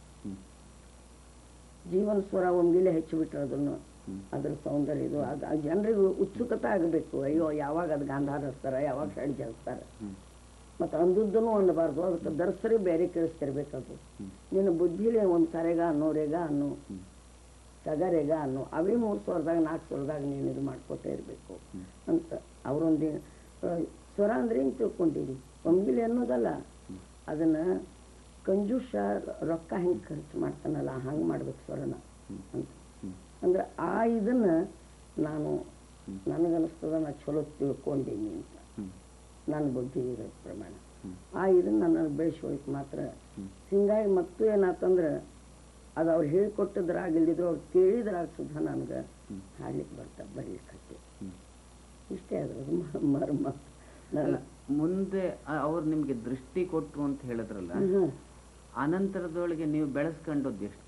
ಜೀವನ ಸ್ವರ ಒಮ್ಮೆಲೆ ಹೆಚ್ಚಿಬಿಟ್ರೆ ಅದನ್ನು ಅದ್ರ ಸೌಂದರ್ಯ ಇದು ಅದು ಜನರಿಗೂ ಉತ್ಸುಕತೆ ಆಗಬೇಕು ಅಯ್ಯೋ ಯಾವಾಗ ಅದು ಗಾಂಧಾರ ಹಚ್ತಾರೆ ಯಾವಾಗ ಷಡ್ಜ್ ಹಚ್ತಾರೆ ಮತ್ತು ಅಂದದ್ದನ್ನು ಅನ್ನಬಾರ್ದು ಅದಕ್ಕೆ ದರ್ಸರಿ ಬೇರೆ ಕೇಳಿಸ್ತಿರ್ಬೇಕು ಅದು ನಿನ್ನ ಬುದ್ಧಿಲಿ ಒಂದು ಸರೆಗ ಅನ್ನೋ ರೇಗ ಅನ್ನು ಸಗರೆಗ ಅನ್ನು ಅವೇ ಮೂರು ಸ್ವರದಾಗ ನಾಲ್ಕು ಸ್ವರದಾಗ ನೀನು ಇದು ಮಾಡ್ಕೊತಾ ಇರಬೇಕು ಅಂತ ಅವರೊಂದು ಸ್ವರ ಅಂದ್ರೆ ಏನು ತಿಳ್ಕೊಂಡಿರಿ ಒಮ್ಗಿಲಿ ಅನ್ನೋದಲ್ಲ ಅದನ್ನು ಕಂಜೂಷ ರೊಕ್ಕ ಹೆಂಗೆ ಖರ್ಚು ಮಾಡ್ತಾನಲ್ಲ ಹಂಗೆ ಮಾಡ್ಬೇಕು ಸ್ವರನ ಅಂತ ಅಂದ್ರೆ ಆ ಇದನ್ನು ನಾನು ನನಗನ್ನಿಸ್ತದ ನಾ ಚಲೋ ತಿಳ್ಕೊಂಡೀನಿ ಅಂತ ನನ್ನ ಬುದ್ಧಿ ಇರೋ ಪ್ರಮಾಣ ಆ ಇದನ್ನು ನನ್ನ ಬೆಳೆಸ್ಕೊಳಕ್ಕೆ ಮಾತ್ರ ಹಿಂಗಾಗಿ ಮತ್ತು ಏನಾತಂದ್ರೆ ಅದು ಅವ್ರು ಹೇಳಿಕೊಟ್ಟಿದ್ರಾಗಿಲ್ದಿದ್ರು ಅವ್ರು ಕೇಳಿದ್ರಾಗ ಸುದ್ದ ನನಗೆ ಹಾಡ್ಲಿಕ್ಕೆ ಬರ್ತಾ ಬರ್ಲಿಕ್ಕೆ ಹತ್ತಿ ಇಷ್ಟೇ ಅದ್ರದ್ದು ಮ- ಮರ್ಮ ಅಲ್ಲ ನನ್ನ ಮುಂದೆ ಆ- ಅವ್ರು ನಿಮ್ಗೆ ದೃಷ್ಟಿ ಕೊಟ್ರು ಅಂತ ಹೇಳಿದ್ರಲ್ಲ ಹ್ಮ್. ಅನಂತರದೊಳಗೆ ನೀವು ಬೆಳೆಸ್ಕೊಂಡದ್ದು ಎಷ್ಟು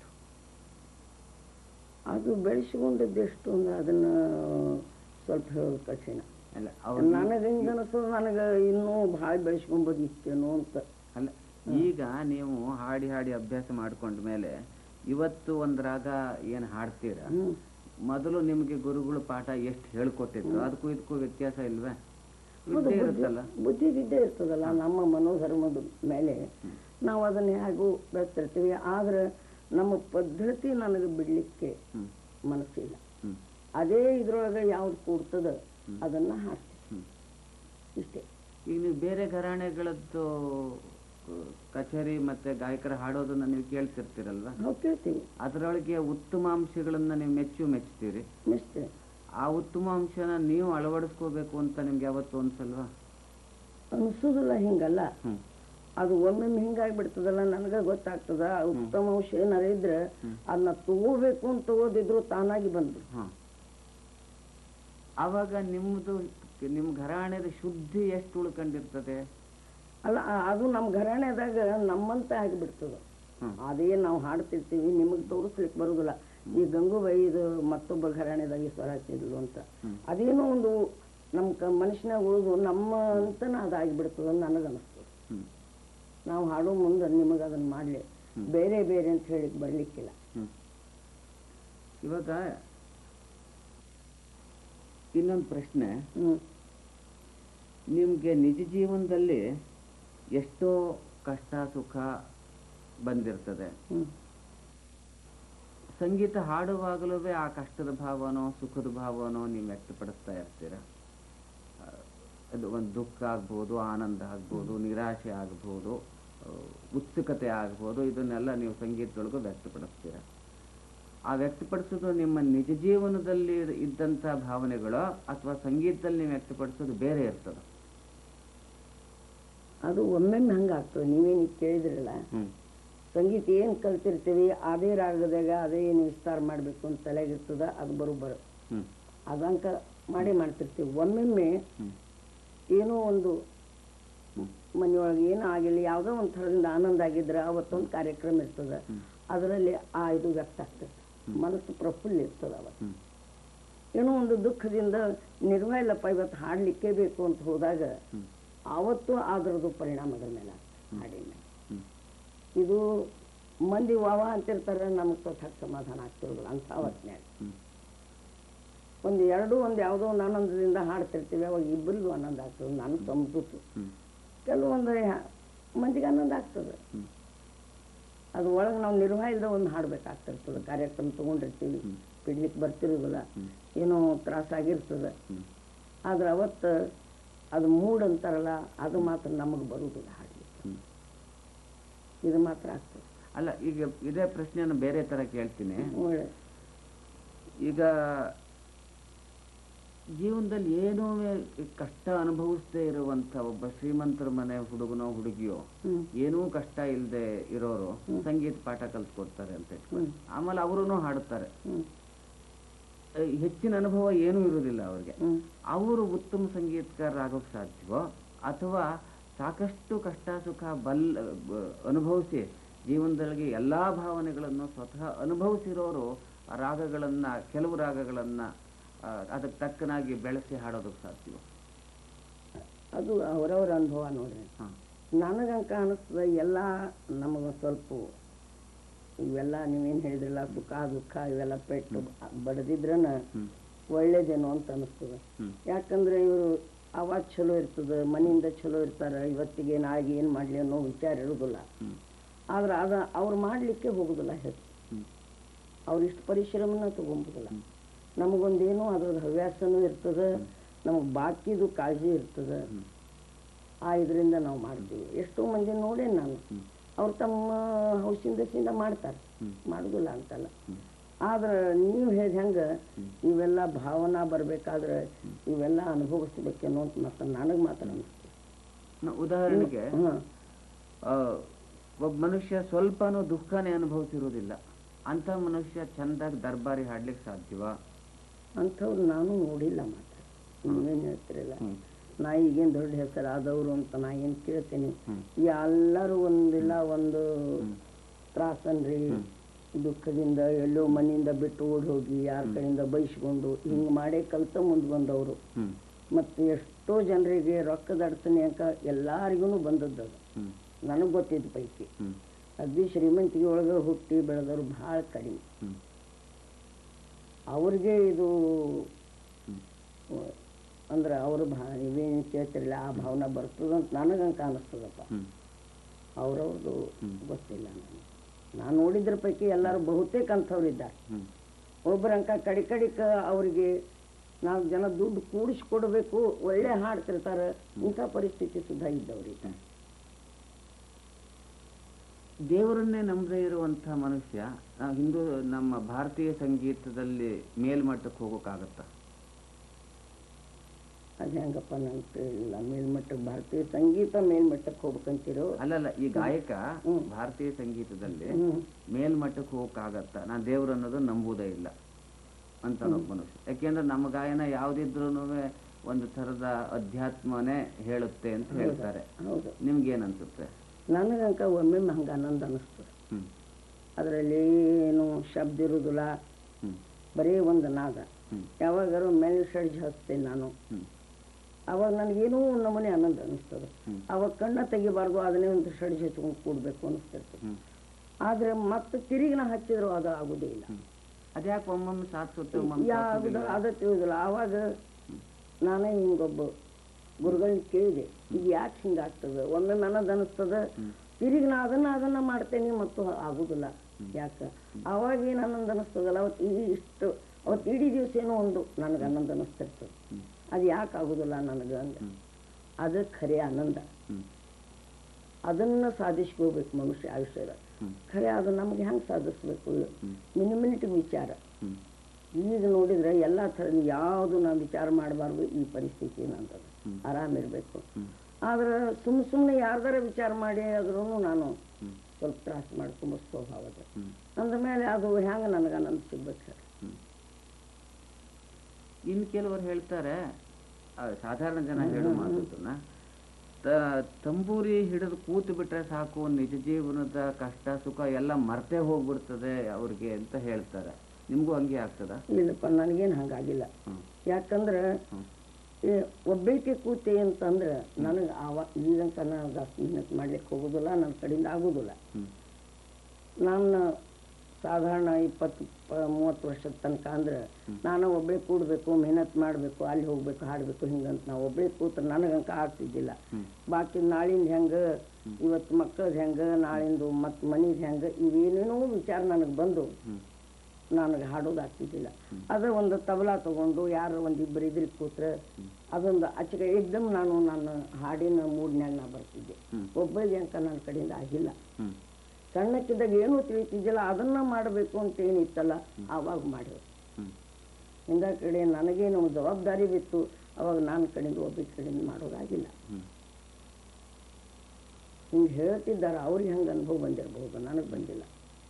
ಅದು ಬೆಳೆಸ್ಕೊಂಡದ್ದು ಎಷ್ಟು ಅಂದ್ರೆ ಅದನ್ನು ಸ್ವಲ್ಪ ಹೇಳೋದು ಕಠಿಣ ಅಲ್ಲ ಅವ್ರು ನನಗೆ ಹಿಂಗೆ ಅನಿಸ್ತದೆ ನನಗೆ ಇನ್ನೂ ಭಾಳ ಬೆಳೆಸ್ಕೊಂಬೋದಿತ್ತೇನೋ ಅಂತ ಅಲ್ಲ ಈಗ ನೀವು ಹಾಡಿ ಹಾಡಿ ಅಭ್ಯಾಸ ಮಾಡ್ಕೊಂಡ ಮೇಲೆ ಇವತ್ತು ಒಂದ್ ರಾಗ ಏನ್ ಹಾಡ್ತೀರಾ ಹ್ಮ್. ಮೊದಲು ನಿಮ್ಗೆ ಗುರುಗಳು ಪಾಠ ಎಷ್ಟು ಹೇಳ್ಕೊಟ್ಟಿದ್ರು ಅದಕ್ಕೂ ಇದಕ್ಕೂ ವ್ಯತ್ಯಾಸ ಇಲ್ವೇ ಹೌದು, ಇದ್ದೇ ಬುದ್ಧಿ ಇರುತ್ತಲ್ಲ ಬುದ್ಧಿ ಇದ್ದೇ ಇರ್ತದಲ್ಲ ನಮ್ಮ ಮನೋಧರ್ಮದ ಮೇಲೆ ನಾವು ಅದನ್ನು ಹೇಗೂ ಬೆಳೆಸ್ತಿರ್ತೀವಿ ಆದ್ರೆ ನಮ್ಮ ಪದ್ಧತಿ ನನಗೆ ಬಿಡಲಿಕ್ಕೆ ಹ್ಮ್ ಮನಸ್ಸಿಲ್ಲ ಹ್ಮ್ ಅದೇ ಇದ್ರೊಳಗೆ ಯಾವ್ದು ಕೂಡ್ತದ ಅದನ್ನು ಹಾಡ್ತೀವಿ ಹ್ಮ್ ಇಷ್ಟೇ ಈಗ ನೀವು ಬೇರೆ ಘರಾಣೆಗಳದ್ದು ಕಚೇರಿ ಮತ್ತೆ ಗಾಯಕರ ಹಾಡೋದನ್ನ ನೀವು ಕೇಳ್ತಿರ್ತೀರಲ್ವಾ ನಾವು ಕೇಳ್ತೀವಿ ಅದರೊಳಗೆ ಉತ್ತಮಾಂಶಗಳನ್ನ ನೀವು ಮೆಚ್ಚು ಮೆಚ್ತೀರಿ ಮಿಸ್ತೆ ಆ ಉತ್ತಮಾಂಶನ ನೀವು ಅಳವಡಿಸ್ಕೋಬೇಕು ಅಂತ ನಿಮ್ಗೆ ಯಾವತ್ತು ಅನ್ಸಲ್ವಾ ಅನಿಸೋದಿಲ್ಲ ಹಿಂಗಲ್ಲ ಹ್ಮ್ ಅದು ಒಮ್ಮೊಮ್ಮೆ ಹಿಂಗಾಗ್ಬಿಡ್ತದಲ್ಲ ನನಗೆ ಗೊತ್ತಾಗ್ತದ ಆ ಉತ್ತಮ ಅಂಶ ಏನಾರ ಇದ್ರೆ ಅದನ್ನ ತಗೋಬೇಕು ಅಂತ ತಗೋದಿದ್ರು ತಾನಾಗಿ ಬಂದ್ಬಿಡು ಹ ಆವಾಗ ನಿಮ್ದು ನಿಮ್ ಘರಾಣೆದ ಶುದ್ಧಿ ಎಷ್ಟು ಉಳ್ಕೊಂಡಿರ್ತದೆ ಅಲ್ಲ ಆ- ಅದು ನಮ್ಮ ಘರಾಣೆದಾಗ ನಮ್ಮಂತ ಆಗಿಬಿಡ್ತದ ಹ್ಮ್. ಅದೇ ನಾವು ಹಾಡ್ತಿರ್ತೀವಿ ನಿಮಗೆ ತೋರಿಸ್ಲಿಕ್ಕೆ ಬರುದಿಲ್ಲ ಈ ಗಂಗೂಬಾಯಿ ಇದು ಮತ್ತೊಬ್ಬ ಘರಾಣೆದಾಗ ಈ ಸ್ವರ ಹಚ್ಚಿದ್ಲು ಅಂತ ಅದೇನೋ ಒಂದು ನಮ್ಮ ಕ ಮನುಷ್ಯನಾಗ ಉಳಿದು ನಮ್ಮ ಅಂತನ ಅದಾಗಿಬಿಡ್ತದ ಅಂತ ನನಗನ್ನಿಸ್ತದೆ ಹ್ಮ್ ನಾವು ಹಾಡೋ ಮುಂದೆ ನಿಮಗೆ ಅದನ್ನ ಮಾಡಲಿ ಬೇರೆ ಬೇರೆ ಅಂತ ಹೇಳಿ ಬರ್ಲಿಕ್ಕಿಲ್ಲ ಹ್ಮ್. ಇವಾಗ ಇನ್ನೊಂದು ಪ್ರಶ್ನೆ ಹ್ಮ್ ನಿಮ್ಗೆ ನಿಜ ಜೀವನದಲ್ಲಿ ಎಷ್ಟೋ ಕಷ್ಟ ಸುಖ ಬಂದಿರ್ತದೆ ಹ್ಮ್ ಸಂಗೀತ ಹಾಡುವಾಗಲೂ ಆ ಕಷ್ಟದ ಭಾವನೋ ಸುಖದ ಭಾವನೋ ನೀವು ವ್ಯಕ್ತಪಡಿಸ್ತಾ ಇರ್ತೀರ ಆ, ಅದು ಒಂದು ದುಃಖ ಆಗ್ಬೋದು ಆನಂದ ಆಗ್ಬೋದು ನಿರಾಶೆ ಆಗ್ಬೋದು ಆ, ಉತ್ಸುಕತೆ ಆಗ್ಬೋದು ಇದನ್ನೆಲ್ಲ ನೀವು ಸಂಗೀತದೊಳಗೂ ವ್ಯಕ್ತಪಡಿಸ್ತೀರ ಆ ವ್ಯಕ್ತಪಡಿಸೋದು ನಿಮ್ಮ ನಿಜ ಜೀವನದಲ್ಲಿ ಇದ್ದಂಥ ಭಾವನೆಗಳು ಅಥವಾ ಸಂಗೀತದಲ್ಲಿ ನೀವು ವ್ಯಕ್ತಪಡಿಸೋದು ಬೇರೆ ಇರ್ತದ ಅದು ಒಮ್ಮೆಮ್ಮೆ ಹಂಗಾಗ್ತದೆ ನೀವೇನು ಕೇಳಿದ್ರಲ್ಲ ಹ್ಮ್ ಸಂಗೀತ ಏನು ಕಲ್ತಿರ್ತೀವಿ ಅದೇ ರಾಗದಾಗ ಅದೇ ಏನು ವಿಸ್ತಾರ ಮಾಡಬೇಕು ಅಂತ ತಲೆಗಿರ್ತದ ಅದು ಬರೋಬ್ಬರ ಹ್ಮ್ ಅದಂಕ ಮಾಡೇ ಮಾಡ್ತಿರ್ತೀವಿ ಒಮ್ಮೆಮ್ಮೆ ಹ್ಮ್ ಏನೋ ಒಂದು ಮನೆಯೊಳಗೆ ಏನೋ ಆಗಿಲ್ಲ ಯಾವುದೋ ಒಂದು ಥರದಿಂದ ಆನಂದ ಆಗಿದ್ರೆ ಅವತ್ತೊಂದು ಕಾರ್ಯಕ್ರಮ ಇರ್ತದೆ ಅದರಲ್ಲಿ ಆ ಇದು ವ್ಯಕ್ತ ಆಗ್ತದೆ ಮನಸ್ಸು ಪ್ರಫುಲ್ಲ ಇರ್ತದೆ ಅವತ್ತು ಹ್ಮ್ ಏನೋ ಒಂದು ದುಃಖದಿಂದ ನಿರ್ವಾಹ ಇಲ್ಲಪ್ಪ ಇವತ್ತು ಹಾಡಲಿಕ್ಕೆ ಬೇಕು ಅಂತ ಹೋದಾಗ ಹ್ಮ್ ಆವತ್ತು ಅದರದ್ದು ಪರಿಣಾಮ ಅದ್ರ ಮೇಲೆ ಆಗ್ತದೆ ಹಾಡಿನ ಮೇಲೆ ಹ್ಮ್ ಇದು ಮಂದಿ ವಾವ ಅಂತಿರ್ತಾರೆ ನಮಗೆ ಸ್ವತಃ ಸಮಾಧಾನ ಆಗ್ತಿರೋದಿಲ್ಲ ಅಂಥ ಹೊತ್ನ್ಯಾಗ ಹ್ಮ್ ಒಂದು ಎರಡು ಒಂದು ಯಾವುದೋ ಒಂದು ಆನಂದದಿಂದ ಹಾಡ್ತಿರ್ತೀವಿ ಅವಾಗ ಇಬ್ಬರಿಗೂ ಆನಂದ ಆಗ್ತದೆ ನಾನು ಸಮೃದ್ಧು ಹ್ಮ್ ಕೆಲವೊಂದು ಯಾ- ಮಂದಿಗೆ ಆನಂದ ಆಗ್ತದೆ ಹ್ಮ್ ಅದು ಒಳಗೆ ನಾವು ನಿರ್ವಾಹ ಇಲ್ಲದೆ ಒಂದು ಹಾಡ್ಬೇಕಾಗ್ತಿರ್ತದೆ ಕಾರ್ಯಕ್ರಮ ತೊಗೊಂಡಿರ್ತೀವಿ ಬಿಡ್ಲಿಕ್ಕೆ ಬರ್ತಿರೋದಿಲ್ಲ ಏನೋ ತ್ರಾಸಾಗಿರ್ತದೆ ಹ್ಮ್ ಆದ್ರೆ ಅವತ್ತು ಅದು ಮೂಡ್ ಅಂತಾರಲ್ಲ ಅದು ಮಾತ್ರ ನಮಗೆ ಬರುವುದಿಲ್ಲ ಹಾಡಲಿಕ್ಕೆ ಹ್ಮ್ ಇದು ಮಾತ್ರ ಆಗ್ತದೆ ಅಲ್ಲ ಈಗ ಇದೇ ಪ್ರಶ್ನೆಯನ್ನು ಬೇರೆ ತರ ಕೇಳ್ತೀನಿ ಒಳ್ಳೆ ಈಗ ಜೀವನದಲ್ಲಿ ಏನೂ ಕಷ್ಟ ಅನುಭವಿಸದೇ ಇರುವಂತ ಒಬ್ಬ ಶ್ರೀಮಂತರ ಮನೆ ಹುಡುಗನೋ ಹುಡುಗಿಯೋ ಹ್ಮ್ ಏನೂ ಕಷ್ಟ ಇಲ್ಲದೆ ಇರೋರು ಸಂಗೀತ ಪಾಠ ಕಲ್ಸ್ಕೊಡ್ತಾರೆ ಅಂತ ಇಟ್ಕೊಳ್ಳಿ. ಹ್ಮ್ ಆಮೇಲೆ ಅವರು ಹಾಡುತ್ತಾರೆ ಹ್ಮ್ ಅಹ್, ಹೆಚ್ಚಿನ ಅನುಭವ ಏನೂ ಇರುವುದಿಲ್ಲ ಅವ್ರಿಗೆ ಹ್ಮ್ ಅವರು ಉತ್ತಮ ಸಂಗೀತಗಾರರಾಗೋಕ್ ಸಾಧ್ಯವೋ ಅಥವಾ ಸಾಕಷ್ಟು ಕಷ್ಟ ಸುಖ ಬಲ್ ಬ- ಅನುಭವಿಸಿ ಜೀವನದೊಳಗೆ ಎಲ್ಲಾ ಭಾವನೆಗಳನ್ನು ಸ್ವತಃ ಅನುಭವಿಸಿರೋರು ಆ ರಾಗಗಳನ್ನ ಕೆಲವು ರಾಗಗಳನ್ನ ಆ, ಅದಕ್ಕೆ ತಕ್ಕನಾಗಿ ಬೆಳೆಸಿ ಹಾಡೋದಕ್ಕೆ ಸಾಧ್ಯವೋ ಅದು ಅವರವರ ಅನುಭವ ನೋಡ್ರಿ ಹಾ ನನಗಂಕ ಅನಿಸ್ತದ ಎಲ್ಲ ನಮಗೆ ಸ್ವಲ್ಪ ಇವೆಲ್ಲ ನೀವೇನು ಹೇಳಿದ್ರಲ್ಲ ಸುಖ ದುಃಖ ಇವೆಲ್ಲ ಪೆಟ್ಟು ಬಡದಿದ್ರನ ಹ್ಮ್ ಒಳ್ಳೇದೇನೋ ಅಂತ ಅನಿಸ್ತದ ಹ್ಮ್ ಯಾಕಂದ್ರೆ ಇವರು ಅವಾಜ್ ಚಲೋ ಇರ್ತದೆ ಮನೆಯಿಂದ ಚಲೋ ಇರ್ತಾರೆ ಇವತ್ತಿಗೆ ನಾಳೆಗೆ ಏನು ಮಾಡಲಿ ಅನ್ನೋ ವಿಚಾರ ಇರೋದಿಲ್ಲ ಹ್ಮ್ ಆದ್ರೆ ಅದ ಅವ್ರು ಮಾಡಲಿಕ್ಕೆ ಹೋಗೋದಿಲ್ಲ ಹೆಚ್ಚು ಹ್ಮ್ ಅವ್ರು ಇಷ್ಟು ಪರಿಶ್ರಮನ ತಗೊಂಬೋದಿಲ್ಲ ನಮಗೊಂದೇನೋ ಅದ್ರದ್ದು ಹವ್ಯಾಸನೂ ಇರ್ತದೆ ನಮಗೆ ಬಾಕಿದು ಕಾಳಜಿ ಇರ್ತದೆ ಹ್ಮ್ ಆ ಇದರಿಂದ ನಾವು ಮಾಡ್ತೀವಿ ಎಷ್ಟೋ ಮಂದಿ ನೋಡೇನು ನಾನು ಹ್ಮ್ ಅವ್ರು ತಮ್ಮ ಹೌಸಿಂದಸಿಂದ ಮಾಡ್ತಾರೆ ಹ್ಮ್. ಮಾಡುದಿಲ್ಲ ಅಂತಲ್ಲ ಹ್ಮ್. ಆದ್ರೆ ನೀವು ಹೇಳಿದ ಹೆಂಗೆ ಇವೆಲ್ಲ ಭಾವನಾ ಬರಬೇಕಾದ್ರೆ ಇವೆಲ್ಲ ಅನುಭವಿಸ್ಬೇಕೇನೋ ಅಂತ ಮತ್ತೆ ನನಗೆ ಮಾತ್ರ ಅನಿಸ್ತದೆ ನ- ಉದಾಹರಣೆಗೆ ಹಾಂ ಆ, ಒಬ್ಬ ಮನುಷ್ಯ ಸ್ವಲ್ಪನೂ ದುಃಖನೇ ಅನುಭವಿಸಿರುವುದಿಲ್ಲ ಅಂತ ಮನುಷ್ಯ ಚಂದಾಗಿ ದರ್ಬಾರಿ ಹಾಡ್ಲಿಕ್ಕೆ ಸಾಧ್ಯವಾ ಅಂಥವ್ರು ನಾನು ನೋಡಿಲ್ಲ ಮಾತ್ರ ನೀವೇನು ಹೇಳ್ತಿರಲ್ಲ ಹ್ಮ್. ನಾ ಈಗೇನು ದೊಡ್ಡ ಹೆಸರಾದವರು ಅಂತ ನಾ ಏನು ಕೇಳ್ತೀನಿ ಹ್ಮ್. ಎಲ್ಲರೂ ಒಂದಿಲ್ಲ ಒಂದು ತ್ರಾಸನ್ರಿ ದುಃಖದಿಂದ ಎಲ್ಲೋ ಮನೆಯಿಂದ ಬಿಟ್ಟು ಓಡಿ ಹೋಗಿ ಯಾರ ಕಡೆಯಿಂದ ಬೈಸ್ಕೊಂಡು ಹಿಂಗೆ ಮಾಡೇ ಕಲ್ತ ಮುಂದೆ ಬಂದವರು ಹ್ಮ್ ಮತ್ತು ಎಷ್ಟೋ ಜನರಿಗೆ ರೊಕ್ಕದ ಅಡಚಣೆ ಅಂಕ ಎಲ್ಲರಿಗೂ ಬಂದದ್ದು ಅದು ಹ್ಮ್ ನನಗೆ ಗೊತ್ತಿದ್ದ ಪೈಕಿ ಹ್ಮ್ ಅಗ್ದಿ ಶ್ರೀಮಂತಿಗೆ ಒಳಗೆ ಹುಟ್ಟಿ ಬೆಳೆದವರು ಭಾಳ ಕಡಿಮೆ ಹ್ಮ್ ಅವ್ರಿಗೆ ಇದು ಹ್ಮ್. ಅಂದ್ರೆ ಅವ್ರ ಭಾ ಇವೇನು ಕೇಳ್ತಿರಲಿಲ್ಲ ಆ ಭಾವನೆ ಬರ್ತದಂತ ನನಗಂಕ ಅನಿಸ್ತದಪ್ಪ ಹ್ಮ್ ಅವ್ರವ್ರದ್ದು ಗೊತ್ತಿಲ್ಲ ನನಗೆ ನಾನು ನೋಡಿದ್ರ ಪೈಕಿ ಎಲ್ಲರೂ ಬಹುತೇಕ ಅಂಥವ್ರು ಇದ್ದಾರೆ ಹ್ಮ್ ಒಬ್ಬರಂಕ ಕಡಿ ಕಡಿಕ ಅವರಿಗೆ ನಾಲ್ಕು ಜನ ದುಡ್ಡು ಕೂಡಿಸ್ಕೊಡ್ಬೇಕು ಒಳ್ಳೆ ಹಾಡ್ತಿರ್ತಾರೆ ಇಂಥ ಪರಿಸ್ಥಿತಿ ಸುಧಾ ಇದ್ದವ್ರಿಗೆ ದೇವರನ್ನೇ ನಂಬದೇ ಇರುವಂಥ ಮನುಷ್ಯ ಆ, ಹಿಂದೂ ನಮ್ಮ ಭಾರತೀಯ ಸಂಗೀತದಲ್ಲಿ ಮೇಲ್ಮಟ್ಟಕ್ಕೆ ಹೋಗೋಕ್ಕಾಗತ್ತಾ ಅದು ಹೆಂಗಪ್ಪ ನಂಗೆ ತಿಳಿಲ್ಲ ಮೇಲ್ಮಟ್ಟಕ್ಕೆ ಭಾರತೀಯ ಸಂಗೀತ ಮೇಲ್ಮಟ್ಟಕ್ಕೆ ಹೋಗ್ಬೇಕಂತಿರೋ ಅಲ್ಲಲ್ಲ ಈ ಗಾಯಕ ಹ್ಮ್. ಭಾರತೀಯ ಸಂಗೀತದಲ್ಲಿ ಹ್ಞೂ ಮೇಲ್ಮಟ್ಟಕ್ಕೆ ಹೋಗಕ್ಕಾಗತ್ತಾ ನಾನು ದೇವ್ರು ಅನ್ನೋದು ನಂಬುವುದೇ ಇಲ್ಲ ಅಂತ ಒಬ್ಬ ಮನುಷ್ಯ ಯಾಕೆಂದ್ರೆ ನಮ್ಮ ಗಾಯನ ಯಾವುದಿದ್ರೂ ಒಂದು ಥರದ ಅಧ್ಯಾತ್ಮನೇ ಹೇಳುತ್ತೆ ಅಂತ ಹೇಳ್ತಾರೆ ಹೌದು ನಿಮ್ಗೇನ್ ಅನ್ಸುತ್ತೆ ನನಗಂಕ ಒಮ್ಮೊಮ್ಮೆ ಹಂಗೆ ಆನಂದ ಅನ್ನಿಸ್ತದೆ ಹ್ಮ್ ಅದರಲ್ಲಿ ಏನು ಶಬ್ದ ಇರುವುದಿಲ್ಲ ಹ್ಮ್ ಬರೀ ಒಂದು ನಾದ ಹ್ಮ್ ಯಾವಾಗಾರು ಮೇಲೆ ಷಡ್ಜ ಹಚ್ತೇನೆ ನಾನು ಹ್ಮ್ ಅವಾಗ ನನಗೇನೋ ಒಂದು ನಮೂನೆ ಆನಂದ ಅನ್ನಿಸ್ತದೆ ಹ್ಮ್. ಅವಾಗ ಕಣ್ಣ ತೆಗಿಬಾರ್ದು ಅದನ್ನೇ ಒಂದು ಷಡ್ಜ ಹಚ್ಕೊಂಡು ಕೂಡಬೇಕು ಅನ್ನಿಸ್ತಿರ್ತದೆ ಹ್ಮ್ ಆದರೆ ಮತ್ತೆ ತಿರುಗಿ ನಾ ಹಚ್ಚಿದ್ರು ಅದು ಆಗೋದೇ ಇಲ್ಲ ಹ್ಮ್ ಅದ್ಯಾಕೆ ಒಮ್ಮೊಮ್ಮೆ ಸಾತ್ ಸುತ್ತೆ ಒಮ್ಮೊಮ್ಮೆ ಯಾವ್ದು ಸಾತ್ ಅದ ತಿಳಿದಿಲ್ಲ ಆವಾಗ ನಾನೇ ಹಿಂಗೊಬ್ಬ ಗುರುಗಳನ್ನ ಕೇಳಿದೆ ಇದು ಯಾಕೆ ಹಿಂಗಾಗ್ತದೆ ಒಮ್ಮೆ ನನಗೆ ಅನಿಸ್ತದೆ ತಿರುಗಿ ನಾ ಅದನ್ನ ಅದನ್ನ ಮಾಡ್ತೇನೆ ಮತ್ತು ಆಗುದಿಲ್ಲ ಯಾಕೆ ಅವಾಗ ಏನು ಆನಂದ ಅನಿಸ್ತದಲ್ಲ ಅವತ್ತು ಈ ಇಷ್ಟು ಅವತ್ತು ಇಡೀ ದಿವಸ ಏನೋ ಒಂದು ನನಗೆ ಆನಂದ ಅನಿಸ್ತಿರ್ತದೆ ಹ್ಮ್. ಅದು ಯಾಕೆ ಆಗುದಿಲ್ಲ ನನಗೆ ಅಂದ್ರೆ ಹ್ಮ್. ಅದು ಖರೆ ಆನಂದ ಹ್ಮ್ ಅದನ್ನ ಸಾಧಿಸ್ಕೋಬೇಕು ಮನುಷ್ಯ ಆಯುಷ್ಯದ ಹ್ಮ್ ಖರೆ ಅದು ನಮ್ಗೆ ಹೆಂಗೆ ಸಾಧಿಸ್ಬೇಕು ಮಿನಿಮಿನಿಟ್ ವಿಚಾರ ಹ್ಮ್ ಈಗ ನೋಡಿದ್ರೆ ಎಲ್ಲ ಥರ ಯಾವುದು ನಾವು ವಿಚಾರ ಮಾಡಬಾರ್ದು ಈ ಪರಿಸ್ಥಿತಿ ಏನಂತದ ಹ್ಮ್. ಆರಾಮಿರ್ಬೇಕು ಹ್ಮ್ ಆದ್ರೆ ಸುಮ್ಮ ಸುಮ್ಮನೆ ಯಾರ್ದಾರ ವಿಚಾರ ಮಾಡಿ ಆದ್ರೂ ನಾನು ಹ್ಮ್ ಸ್ವಲ್ಪ ತ್ರಾಸ ಮಾಡ್ಕೊಂಬ ಸ್ವಭಾವದ ಹ್ಮ್ ಅಂದ ಮೇಲೆ ಅದು ಹೆಂಗೆ ನನಗೆ ಆನಂದ ಸಿಗ್ಬೇಕು ಹೇಳಿ ಹ್ಮ್. ಇನ್ನು ಕೆಲವರು ಹೇಳ್ತಾರೆ ಆ, ಸಾಧಾರಣ ಜನ ಹೇಳೋ ಮಾತನ್ನ ತ- ತಂಬೂರಿ ಹಿಡಿದು ಕೂತು ಬಿಟ್ರೆ ಸಾಕು ನಿಜ ಜೀವನದ ಕಷ್ಟ ಸುಖ ಎಲ್ಲ ಮರ್ತೆ ಹೋಗ್ಬಿಡ್ತದೆ ಅವ್ರಿಗೆ ಅಂತ ಹೇಳ್ತಾರೆ ನಿಮಗೂ ಹಂಗೆ ಆಗ್ತದ ಇಲ್ಲಪ್ಪ ನನಗೇನು ಹಂಗಾಗಿಲ್ಲ ಹ್ಮ್ ಯಾಕಂದ್ರೆ ಹ್ಮ್ ಈ ಒಬ್ಬೈಕೆ ಕೂತೆ ಅಂತಂದ್ರೆ ನನಗೆ ಆವ ಈಗಂತ ನಾನು ಜಾಸ್ತಿ ಮೆಹನತ್ ಮಾಡ್ಲಿಕ್ಕೆ ಹೋಗೋದಿಲ್ಲ ನನ್ನ ಕಡೆಯಿಂದ ಆಗೋದಿಲ್ಲ ಹ್ಮ್ ನಾನು ಸಾಧಾರಣ ಇಪ್ಪತ್ತು ಪ- ಮೂವತ್ತು ವರ್ಷದ ತನಕ ಅಂದ್ರೆ ನಾನು ಒಬ್ಬಳೇ ಕೂಡಬೇಕು ಮೆಹನತ್ ಮಾಡಬೇಕು ಅಲ್ಲಿ ಹೋಗ್ಬೇಕು ಹಾಡಬೇಕು ಹಿಂಗಂತ ನಾವು ಒಬ್ಬಳೇ ಕೂತ್ರೆ ನನಗಂಕ ಆಗ್ತಿದ್ದಿಲ್ಲ ಹ್ಮ್ ಬಾಕಿ ನಾಳಿಂದ ಹೆಂಗೆ ಇವತ್ತು ಮಕ್ಕಳದು ಹೆಂಗೆ ನಾಳಿಂದು ಮತ್ತು ಮನೆದು ಹೆಂಗೆ ಇವೇನೇನೋ ವಿಚಾರ ನನಗೆ ಬಂದು ಹ್ಮ್ ನನಗೆ ಹಾಡೋದು ಆಗ್ತಿದ್ದಿಲ್ಲ ಅದ ಒಂದು ತಬಲಾ ತಗೊಂಡು ಯಾರು ಒಂದು ಇಬ್ಬರು ಇದ್ರಿ ಕೂತ್ರೆ ಅದೊಂದು ಆಚೆಗೆ ಏಕ್ದಮ್ ನಾನು ನನ್ನ ಹಾಡಿನ ಮೂಡ್ನ್ಯಾಗ ನಾ ಬರ್ತಿದ್ದೆ ಹ್ಮ್. ಒಬ್ಬಳಿಗೆ ಅಂಕ ನನ್ನ ಕಡೆಯಿಂದ ಆಗಿಲ್ಲ ಹ್ಮ್ ಸಣ್ಣಕ್ಕಿದ್ದಾಗ ಏನೂ ತಿಳಿತಿದ್ದಿಲ್ಲ ಅದನ್ನ ಮಾಡಬೇಕು ಅಂತ ಏನಿತ್ತಲ್ಲ ಆವಾಗ ಮಾಡಿದ್ರು ಹ್ಮ್ ಹಿಂದ ಕಡೆ ನನಗೇನು ಜವಾಬ್ದಾರಿ ಬಿತ್ತು ಅವಾಗ ನನ್ನ ಕಡೆಯಿಂದ ಒಬ್ಬ ಕಡೆಯಿಂದ ಮಾಡೋದಾಗಿಲ್ಲ ಹ್ಮ್ ಹಿಂಗೆ ಹೇಳ್ತಿದ್ದಾರೆ ಅವ್ರಿಗೆ ಹಂಗೆ ಅನುಭವ ಬಂದಿರಬಹುದು ನನಗೆ ಬಂದಿಲ್ಲ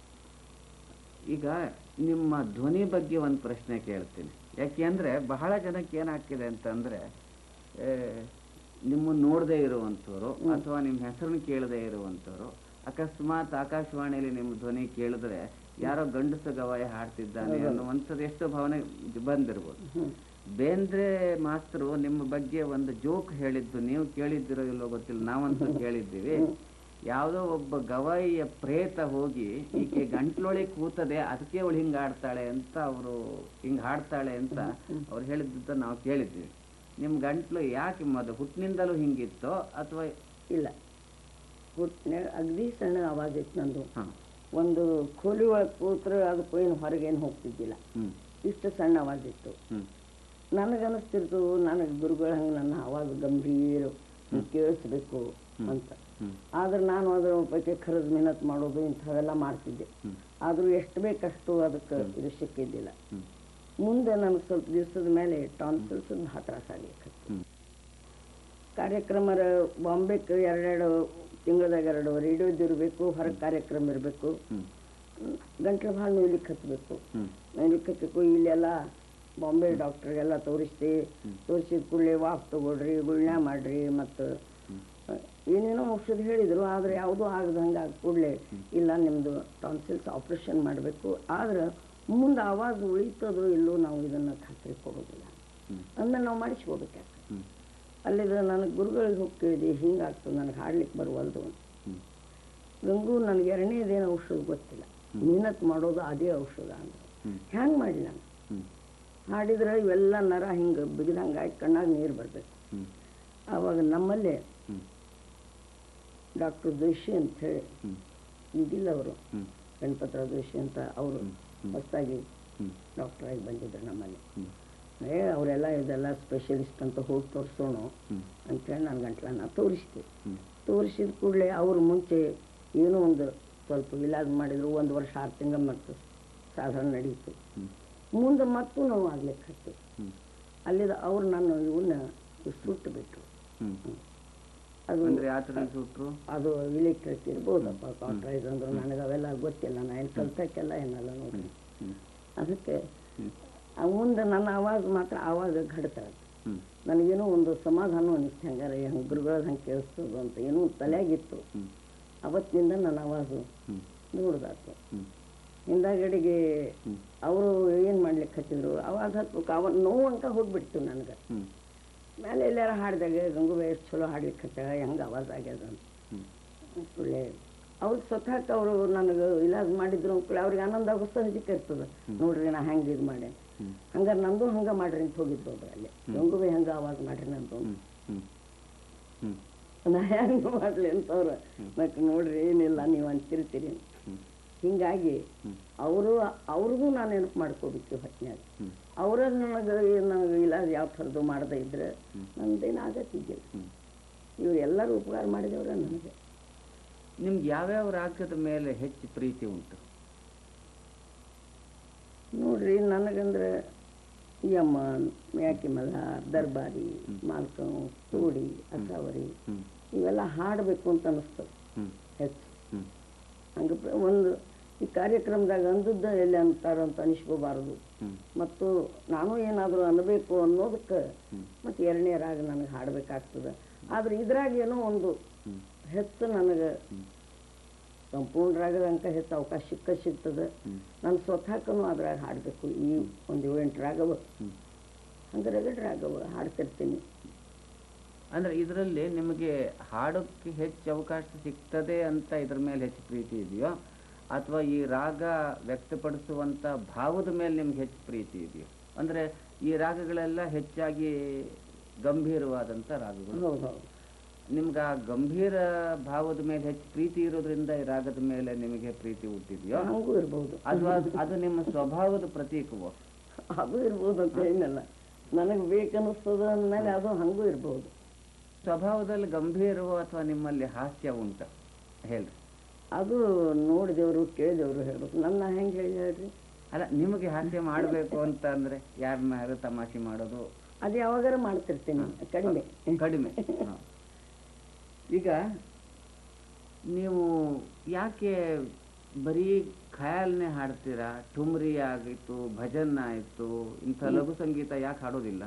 ಈಗ ನಿಮ್ಮ ಧ್ವನಿ ಬಗ್ಗೆ ಒಂದು ಪ್ರಶ್ನೆ ಕೇಳ್ತೀನಿ ಯಾಕೆಂದ್ರೆ ಬಹಳ ಜನಕ್ಕೆ ಏನಾಗ್ತಿದೆ ಅಂತಂದ್ರೆ ಆ, ನಿಮ್ಮನ್ನ ನೋಡದೇ ಇರುವಂಥವ್ರು ಅಥವಾ ನಿಮ್ಮ ಹೆಸರನ್ನ ಕೇಳದೇ ಇರುವಂಥವ್ರು ಅಕಸ್ಮಾತ್ ಆಕಾಶವಾಣಿಯಲ್ಲಿ ನಿಮ್ಮ ಧ್ವನಿ ಕೇಳಿದ್ರೆ ಯಾರೋ ಗಂಡಸ ಗವಾಯ ಹಾಡ್ತಿದ್ದಾನೆ ಅನ್ನುವಂಥದ್ದು ಎಷ್ಟೋ ಭಾವನೆ ಬಂದಿರ್ಬೋದು ಹ್ಮ್. ಬೇಂದ್ರೆ ಮಾಸ್ತರು ನಿಮ್ಮ ಬಗ್ಗೆ ಒಂದು ಜೋಕ್ ಹೇಳಿದ್ದು ನೀವು ಕೇಳಿದ್ದೀರೋ ಇಲ್ಲೋ ಗೊತ್ತಿಲ್ಲ ನಾವಂತೂ ಕೇಳಿದ್ದೀವಿ ಯಾವುದೋ ಒಬ್ಬ ಗವಾಯಿಯ ಪ್ರೇತ ಹೋಗಿ ಈಕೆ ಗಂಟ್ಲೊಳಗೆ ಕೂತದೆ ಅದಕ್ಕೆ ಅವಳು ಹಿಂಗೆ ಆಡ್ತಾಳೆ ಅಂತ ಅವರು ಹಿಂಗೆ ಹಾಡ್ತಾಳೆ ಅಂತ ಅವ್ರು ಹೇಳಿದ್ದ ನಾವು ಕೇಳಿದ್ವಿ ನಿಮ್ಮ ಗಂಟ್ಲು ಯಾಕೆ ಮದು ಹುಟ್ಟಿನಿಂದಲೂ ಹಿಂಗಿತ್ತೋ ಅಥವಾ ಇಲ್ಲ ಹುಟ್ಟಿನ ಅಗದಿ ಸಣ್ಣ ಆವಾಜ್ ಇತ್ತು ನಂದು ಹಾಂ ಒಂದು ಕೋಲಿ ಒಳಗೆ ಕೂತ್ರೆ ಅದಕ್ಕೂ ಏನು ಹೊರಗೇನು ಹೋಗ್ತಿದ್ದಿಲ್ಲ ಹ್ಞೂ ಇಷ್ಟು ಸಣ್ಣ ಆವಾಜ್ ಇತ್ತು ಹ್ಞೂ ನನಗನ್ನಿಸ್ತಿರ್ತು ನನಗೆ ಗುರುಗಳು ಹಂಗೆ ನನ್ನ ಆವಾಜ್ ಗಂಭೀರ ಕೇಳಿಸ್ಬೇಕು ಅಂತ ಹ್ಞೂ ಆದ್ರೆ ನಾನು ಅದ್ರ ಬಗ್ಗೆ ಖರದ್ ಮೆಹನತ್ ಮಾಡೋದು ಇಂಥವೆಲ್ಲ ಮಾಡ್ತಿದ್ದೆ ಹ್ಮ್. ಆದರೂ ಎಷ್ಟು ಬೇಕಷ್ಟು ಅದಕ್ಕೆ ಇದು ಸಿಕ್ಕಿದ್ದಿಲ್ಲ ಹ್ಮ್. ಮುಂದೆ ನನಗೆ ಸ್ವಲ್ಪ ದಿವಸದ ಮೇಲೆ ಟಾನ್ಸಿಲ್ಸ್ ಹತ್ರಾಸಾಗಲಿಕ್ಕೆ ಹ್ಮ್. ಕಾರ್ಯಕ್ರಮ ಬಾಂಬೆಗೆ ಎರಡೆರಡು ತಿಂಗಳದಾಗ ಎರಡು ರೇಡಿಯೋದು ಇರಬೇಕು ಹೊರಗೆ ಕಾರ್ಯಕ್ರಮ ಇರಬೇಕು ಹ್ಞೂ ಗಂಟ್ಲು ಭಾಳ ನೋಯ್ಲಿಕ್ಕೆ ಹತ್ತಬೇಕು ಹ್ಞೂ ನೋಯ್ಲಿಕ್ಕೆ ಹತ್ತಬೇಕು ಇಲ್ಲೆಲ್ಲ ಬಾಂಬೆ ಡಾಕ್ಟ್ರಿಗೆಲ್ಲ ತೋರಿಸ್ತಿ ತೋರಿಸಿದ ಕೂಡಲೇ ವಾಕ್ ತಗೊಳ್ರಿ ಗುಳ್ಳೆ ಮಾಡ್ರಿ ಮತ್ತು ಏನೇನೋ ಔಷಧಿ ಹೇಳಿದರು ಆದರೆ ಯಾವುದೂ ಆಗದಂಗೆ ಆದ ಕೂಡಲೇ ಇಲ್ಲ ನಿಮ್ಮದು ಟಾನ್ಸಿಲ್ಸ್ ಆಪ್ರೇಷನ್ ಮಾಡಬೇಕು ಆದ್ರೆ ಮುಂದೆ ಆವಾಜ ಉಳಿತದೋ ಇಲ್ಲೋ ನಾವು ಇದನ್ನು ಖಾತ್ರಿ ಕೊಡೋದಿಲ್ಲ ಹ್ಮ್. ಅಂದಮೇಲೆ ನಾವು ಮಾಡಿಸ್ಕೋಬೇಕಾಗ್ತದೆ ಹ್ಞೂ ಅಲ್ಲಿದ ನನಗೆ ಗುರುಗಳಿಗೆ ಹೋಗಿ ಕೇಳಿದೆ ಹಿಂಗಾಗ್ತದೆ ನನಗೆ ಹಾಡ್ಲಿಕ್ಕೆ ಬರುವಲ್ದು ಅಂತ ಹ್ಞೂ ಗಂಗು ನನಗೆ ಎರಡನೇದೇನು ಔಷಧ ಗೊತ್ತಿಲ್ಲ ಮೆಹನತ್ ಮಾಡೋದು ಅದೇ ಔಷಧ ಅಂದ್ರೆ ಹ್ಮ್. ಹ್ಯಾಂಗೆ ಮಾಡಲಿ ನಾನು ಹ್ಞೂ ಹಾಡಿದ್ರೆ ಇವೆಲ್ಲ ನರ ಹಿಂಗೆ ಬಿಗಿದಂಗಾಗಿ ಕಣ್ಣಾಗ ನೀರು ಬರಬೇಕು ಹ್ಞೂ ಆವಾಗ ನಮ್ಮಲ್ಲೇ ಹ್ಞೂ ಡಾಕ್ಟರ್ ಜೋಶಿ ಅಂತ ಹೇಳಿ ಹ್ಞೂ ಈಗಿಲ್ಲ ಅವರು ಹ್ಞೂ ಗಣಪತರಾವ್ ಜೋಶಿ ಅಂತ ಅವರು ಹ್ಮ್. ಹೊಸದಾಗಿ ಹ್ಞೂ ಡಾಕ್ಟ್ರಾಗಿ ಬಂದಿದ್ರು ನಮ್ಮಲ್ಲಿ ಹ್ಞೂ ಏ ಅವರೆಲ್ಲ ಇದೆಲ್ಲ ಸ್ಪೆಷಲಿಸ್ಟ್ ಅಂತ ಹೋಗಿ ತೋರಿಸೋಣ ಹ್ಞೂ ಅಂತೇಳಿ ನಾನು ಗಂಟ್ಲನ್ನ ತೋರಿಸ್ದೆ ಹ್ಞೂ ತೋರಿಸಿದ ಕೂಡಲೇ ಅವರು ಮುಂಚೆ ಏನೋ ಒಂದು ಸ್ವಲ್ಪ ಇಲಾಜ್ ಮಾಡಿದ್ರು ಒಂದು ವರ್ಷ ಆರು ತಿಂಗಳು ಮತ್ತು ಸಾಧಾರಣ ನಡೀತು ಹ್ಮ್. ಮುಂದೆ ಮತ್ತೂ ನೋವು ಆಗ್ಲಿಕ್ಕೆ ಹತ್ತು ಹ್ಮ್. ಅಲ್ಲಿದ ಅವ್ರು ನಾನು ಇವನ್ನ ಸುಟ್ಟು ಬಿಟ್ರು ಹ್ಮ್. ಅದು ಅಂದ್ರೆ ಯಾವ ಥರ ಸುಟ್ರು ಅದು ಇಲೆಕ್ಟ್ರಿಕ್ ಇರ್ಬೋದಪ್ಪ ಕಾಂಟ್ರೈಸ್ ಅಂದ್ರೆ ನನಗೆ ಅವೆಲ್ಲ ಗೊತ್ತಿಲ್ಲ ನಾನು ಏನು ಕಲ್ತಕ್ಕೆಲ್ಲ ಏನಲ್ಲ ನೋಡಿ ಹ್ಮ್. ಅದಕ್ಕೆ ಹ್ಮ್. ಆ ಮುಂದೆ ನನ್ನ ಆವಾಜ್ ಮಾತ್ರ ಆವಾಗ ಘಡ್ತ ಹ್ಮ್. ನನಗೇನೋ ಒಂದು ಸಮಾಧಾನ ಅನಿಸ್ತು ಹಂಗಾರೆ ಹಂಗೆ ಗುರುಗಳದ ಹಂಗೆ ಕೇಳಿಸ್ತದ ಅಂತ ಏನೋ ತಲೆಯಾಗಿತ್ತು ಹ್ಮ್. ಅವತ್ತಿನಿಂದ ನನ್ನ ಆವಾಜು ಹ್ಮ್. ನೋಡ್ದಾತು ಹ್ಮ್. ಹಿಂದಾಗಡಿಗೆ ಹ್ಮ್. ಅವರು ಏನು ಮಾಡ್ಲಿಕ್ಕೆ ಹತ್ತಿದ್ರು ಆವಾಜ್ ಹತ್ಬೇಕು ಅವ ನೋವು ಅಂಕ ಹೋಗ್ಬಿಡ್ತು ನನಗೆ ಹ್ಮ್. ಮೇಲೆ ಎಲ್ಲಾರ ಹಾಡಿದಾಗ ಗಂಗುಬೆ ಎಷ್ಟು ಚಲೋ ಹಾಡ್ಲಿಕ್ಕೆ ಹತ್ತಾಗ ಹೆಂಗೆ ಆವಾಜ್ ಆಗ್ಯದ ಅಂತ ಹ್ಮ್. ಒಳ್ಳೆ ಅವ್ರು ಸ್ವತಃ ಅವರು ನನಗೆ ಇಲಾಜ್ ಮಾಡಿದ್ರು ಅಂದ್ಕೊಳ್ಳಿ ಅವ್ರಿಗೆ ಆನಂದ ಆಗೋ ಸಹಜಕ್ಕೆ ಇರ್ತದೆ ನೋಡ್ರಿ ನಾ ಹೆಂಗೆ ಇದು ಮಾಡಿ ಹ್ಮ್. ಹಂಗಾರೆ ನಂದು ಹಂಗೆ ಮಾಡ್ರಿ ಅಂತ ಹೋಗಿದ್ರು ಒಬ್ರು ಅಲ್ಲಿ ಗಂಗುಬೆ ಹೆಂಗೆ ಆವಾಜ್ ಮಾಡ್ರಿ ನಂದು ಹ್ಮ್. ಹ್ಮ್. ಹ್ಮ್. ನಾ ಹೆಂಗೆ ಮಾಡಲಿ ಅಂತವ್ರು ಮತ್ತೆ ನೋಡ್ರಿ ಏನಿಲ್ಲ ನೀವು ಅಂತಿರ್ತೀರಿ ಹ್ಮ್. ಹಿಂಗಾಗಿ ಹ್ಮ್. ಅವರು ಅವ್ರಿಗೂ ನಾನು ನೆನಪು ಮಾಡ್ಕೋಬೇಕು ಹೊತ್ತಿನಾಗ ಹ್ಮ್. ಅವರ ನನಗೆ ನನಗೆ ಇಲ್ಲ ಯಾವ ಥರದ್ದು ಮಾಡದೇ ಇದ್ರೆ ನಂದೇನು ಆಗತ್ತಿದ್ದಿಲ್ಲ ಹ್ಮ್. ಇವ್ರು ಎಲ್ಲರೂ ಉಪಕಾರ ಮಾಡಿದವ್ರ ನನಗೆ ನಿಮ್ಗೆ ಯಾವ್ಯಾವ ರಾಗದ ಮೇಲೆ ಹೆಚ್ಚು ಪ್ರೀತಿ ಉಂಟು ನೋಡ್ರಿ ನನಗಂದ್ರೆ ಯಮ್ಮ ಮ್ಯಾಕಿ ಮಲ್ಹಾರ್ ದರ್ಬಾರಿ ಮಾಲ್ಕಂ ತೋಡಿ ಅಸಾವರಿ ಹ್ಮ್. ಇವೆಲ್ಲ ಹಾಡಬೇಕು ಅಂತ ಅನಿಸ್ತದೆ ಹ್ಮ್. ಹೆಚ್ಚು ಹ್ಮ್. ಹಂಗೆ ಪ್ರ- ಒಂದು ಈ ಕಾರ್ಯಕ್ರಮದಾಗ ಅಂದದ್ದ ಎಲ್ಲಿ ಅಂತಾರೋ ಅಂತ ಅನಿಸ್ಕೋಬಾರದು ಹ್ಮ್. ಮತ್ತು ನಾನು ಏನಾದರೂ ಅನ್ನಬೇಕು ಅನ್ನೋದಕ್ಕೆ ಹ್ಮ್. ಮತ್ತು ಎರಡನೇ ರಾಗ ನನಗೆ ಹಾಡಬೇಕಾಗ್ತದೆ ಆದ್ರೆ ಇದ್ರಾಗ ಏನೋ ಒಂದು ಹ್ಮ್. ಹೆಚ್ಚು ನನಗೆ ಹ್ಮ್. ಸಂಪೂರ್ಣ ರಾಗದ ಅಂಕ ಹೆಚ್ಚು ಅವಕಾಶ ಸಿಕ್ಕ ಸಿಗ್ತದೆ ಹ್ಮ್. ನಾನು ಸ್ವತಃಕ್ಕೂ ಅದ್ರಾಗ ಹಾಡಬೇಕು ಈ ಒಂದು ಏಳೆಂಟು ರಾಗವ ಹ್ಮ್. ಹಂಗೆ ರಗಡ್ ರಾಗವ ಹಾಡ್ತಿರ್ತೀನಿ ಅಂದ್ರೆ ಇದರಲ್ಲಿ ನಿಮಗೆ ಹಾಡೋಕ್ಕೆ ಹೆಚ್ಚು ಅವಕಾಶ ಸಿಗ್ತದೆ ಅಂತ ಇದ್ರ ಮೇಲೆ ಹೆಚ್ಚು ಪ್ರೀತಿ ಇದೆಯೋ ಅಥವಾ ಈ ರಾಗ ವ್ಯಕ್ತಪಡಿಸುವಂತ ಭಾವದ ಮೇಲೆ ನಿಮ್ಗೆ ಹೆಚ್ಚು ಪ್ರೀತಿ ಇದೆಯೋ ಅಂದ್ರೆ ಈ ರಾಗಗಳೆಲ್ಲ ಹೆಚ್ಚಾಗಿ ಗಂಭೀರವಾದಂತ ರಾಗಗಳು ಹೌದು ಹೌದು ನಿಮ್ಗೆ ಆ ಗಂಭೀರ ಭಾವದ ಮೇಲೆ ಹೆಚ್ಚು ಪ್ರೀತಿ ಇರೋದ್ರಿಂದ ಈ ರಾಗದ ಮೇಲೆ ನಿಮಗೆ ಪ್ರೀತಿ ಹುಟ್ಟಿದೆಯೋ ಹಂಗೂ ಇರ್ಬೋದು ಅಥವಾ ಅದು- ಅದು ನಿಮ್ಮ ಸ್ವಭಾವದ ಪ್ರತೀಕವೋ ಅದು ಇರ್ಬೋದು ಅಂತ ಏನಿಲ್ಲ ನನಗೆ ಬೇಕನ್ನಿಸ್ತದ ಅಂದಮೇಲೆ ಅದು ಹಂಗೂ ಇರ್ಬೋದು ಸ್ವಭಾವದಲ್ಲಿ ಗಂಭೀರವೋ ಅಥವಾ ನಿಮ್ಮಲ್ಲಿ ಹಾಸ್ಯ ಉಂಟ ಹೇಳ್ರಿ ಅದು ನೋಡಿದೆವರು ಕೇಳಿದೆವರು ಹೇಳ್ಬೇಕು ನನ್ನ ಹೆಂಗೆ ಹೇಳಿ ಹೇಳ್ರಿ ಅಲ್ಲ ನಿಮಗೆ ಹಾಸ್ಯ ಮಾಡಬೇಕು ಅಂತ ಅಂದ್ರೆ ಯಾರನ್ನಾರು ತಮಾಷೆ ಮಾಡೋದು ಅದು ಯಾವಾಗಾರ ಮಾಡ್ತಿರ್ತೀನಿ ಕಡಿಮೆ ಕಡಿಮೆ ಹ. ಈಗ ನೀವು ಯಾಕೆ ಬರೀ ಖಯಾಲ್ನೇ ಹಾಡ್ತೀರಾ ಠುಮ್ರಿ ಆಗಿತ್ತು ಭಜನ್ ಆಯಿತು ಇಂಥ ಲಘು ಸಂಗೀತ ಯಾಕೆ ಹಾಡೋದಿಲ್ಲ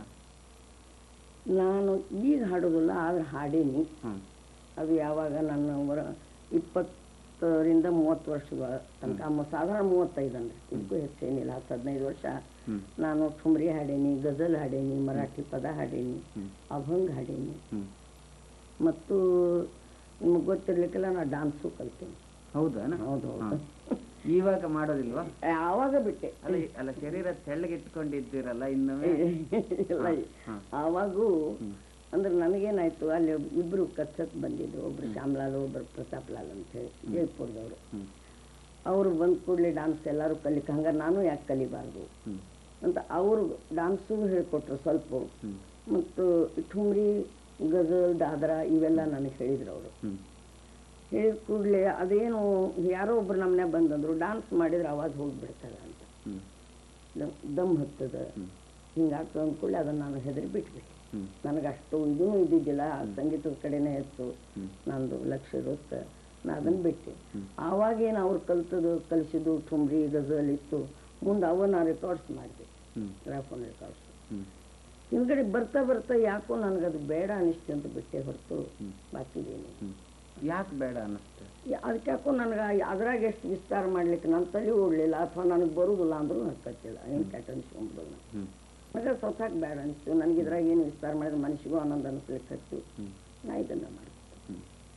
ನಾನು ಈಗ ಹಾಡೋದಿಲ್ಲ ಆದ್ರೆ ಹಾಡೀನಿ ಹ್ಮ್ ಅದು ಯಾವಾಗ ನನ್ನ ವರ ಇಪ್ಪತ್ತರಿಂದ ಮೂವತ್ತು ವರ್ಷದ ತನಕ ಮ- ಸಾಧಾರಣ ಮೂವತ್ತೈದು ಅಂದ್ರೆ ಇದಕ್ಕೂ ಹೆಚ್ಚೇನಿಲ್ಲ ಹತ್ತು ಹದಿನೈದು ವರ್ಷ ಹ್ಮ್ ನಾನು ಠುಮ್ರಿ ಹಾಡೀನಿ ಗಜಲ್ ಹಾಡೀನಿ ಮರಾಠಿ ಪದ ಹಾಡೀನಿ ಹ್ಮ್. ಅಭಂಗ್ ಹಾಡೀನಿ ಹ್ಮ್ ಮತ್ತು ನಿಮಗೆ ಗೊತ್ತಿರ್ಲಿಕ್ಕೆಲ್ಲ ನಾನು ಡಾನ್ಸು ಕಲ್ತೀನಿ ಹೌದಾ ಹೌದು ಹೌದು ಇವಾಗ ಮಾಡೋದಿಲ್ವಾ ಆವಾಗ ಬಿಟ್ಟೆ ಅಲ್ಲ ಅಲ್ಲ ಶರೀರ ತೆಳ್ಳಗೆ ಇಟ್ಕೊಂಡಿದ್ದೀರಲ್ಲ ಇನ್ನೊಮ್ಮೆ ಇಲ್ಲ ಹಾ. ಆವಾಗೂ ಹ್ಮ್. ಅಂದ್ರೆ ನನಗೇನಾಯ್ತು ಅಲ್ಲಿ ಒಬ್- ಇಬ್ರು ಕಚ್ಚಕ್ ಬಂದಿದ್ರು ಒಬ್ರು ಶ್ಯಾಮ್ಲಾಲ್ ಒಬ್ರು ಪ್ರತಾಪ್ ಲಾಲ್ ಅಂತ ಹೇಳಿ ಜೈಪುರದವರು ಹ್ಮ್ ಅವರು ಬಂದ ಕೂಡಲೇ ಡಾನ್ಸ್ ಎಲ್ಲರೂ ಕಲಿಕ ಹಂಗಾರೆ ನಾನು ಯಾಕೆ ಕಲಿಬಾರ್ದು ಹ್ಮ್ ಅಂತ ಅವರು ಡಾನ್ಸು ಹೇಳ್ಕೊಟ್ರು ಸ್ವಲ್ಪ ಹ್ಮ್ ಮತ್ತು ಠುಮ್ರಿ ಗಜಲ್ ದಾದ್ರಾ ಇವೆಲ್ಲ ನನಗೆ ಹೇಳಿದ್ರು ಅವರು ಹ್ಮ್ ಹೇಳಿದ ಕೂಡಲೇ ಅದೇನು ಯಾರೋ ಒಬ್ರು ನಮ್ಮನೆ ಬಂದಂದ್ರು ಡಾನ್ಸ್ ಮಾಡಿದ್ರೆ ಆವಾಜ್ ಹೋಗ್ಬಿಡ್ತದ ಅಂತ ಹ್ಮ್ ದಮ್- ದಮ್ ಹತ್ತದ ಹ್ಮ್. ಹಿಂಗಾಗ್ತದೆ ಅಂದ್ಕೊಳ್ಳಿ ಅದನ್ನು ನಾನು ಹೆದರಿ ಬಿಟ್ಬಿಟ್ಟೆ ಹ್ಮ್ ನನಗೆ ಅಷ್ಟು ಇದೂ ಇದ್ದಿದ್ದಿಲ್ಲ ಸಂಗೀತದ ಕಡೆನೇ ಹೆಚ್ಚು ಹ್ಮ್. ನಂದು ಲಕ್ಷ್ಯ ಇರುತ್ತೆ ನಾ ಅದನ್ನು ಬಿಟ್ಟೆ ಹ್ಮ್. ಆವಾಗೇನು ಅವ್ರು ಕಲ್ತದ್ದು ಕಲಿಸಿದ್ದು ಠುಮ್ರಿ ಗಜಲ್ ಇತ್ತು ಮುಂದೆ ಅವ ನಾ ರೆಕಾರ್ಡ್ಸ್ ಮಾಡಿದೆ ಹ್ಮ್ ಗ್ರಾಫೋನ್ ರೆಕಾರ್ಡ್ಸ್ ಹ್ಮ್ ಹಿಂದ್ಗಡೆ ಬರ್ತಾ ಬರ್ತಾ ಯಾಕೋ ನನಗದು ಬೇಡ ಅನಿಸ್ತು ಅಂತ ಬಿಟ್ಟೆ ಹೊರತು ಹ್ಮ್. ಬಾಕಿದೇನು ಹ್ಮ್ ಯಾಕೆ ಬೇಡ ಅನ್ನಿಸ್ತು ಅದಕ್ಕೆ ಯಾಕೋ ನನಗೆ ಅದ್ರಾಗ ಎಷ್ಟು ವಿಸ್ತಾರ ಮಾಡ್ಲಿಕ್ಕೆ ನನ್ನ ತಲೆ ಓಡಲಿಲ್ಲ ಅಥವಾ ನನಗೆ ಬರುದಿಲ್ಲ ಅಂದ್ರೂ ನನಗೆ ಕಚ್ಚಿಲ್ಲ ಏನು ಕೆಟ್ಟ ಅನಿಸ್ಕೊಂಡ್ಬಿಡೋದು ನಾನು ಹ್ಮ್ ನನಗೆ ಸ್ವತಃ ಬೇಡ ಅನಿಸ್ತು ನನಗೆ ಇದ್ರಾಗ ಏನು ವಿಸ್ತಾರ ಮಾಡಿದ್ರೆ ಮನಸ್ಸಿಗೂ ಆನಂದ ಅನಿಸ್ಲಿಕ್ಕೆ ಹತ್ತು ಹ್ಮ್ ನಾ ಇದನ್ನು ಮಾಡ್ತೀನಿ ಹ್ಮ್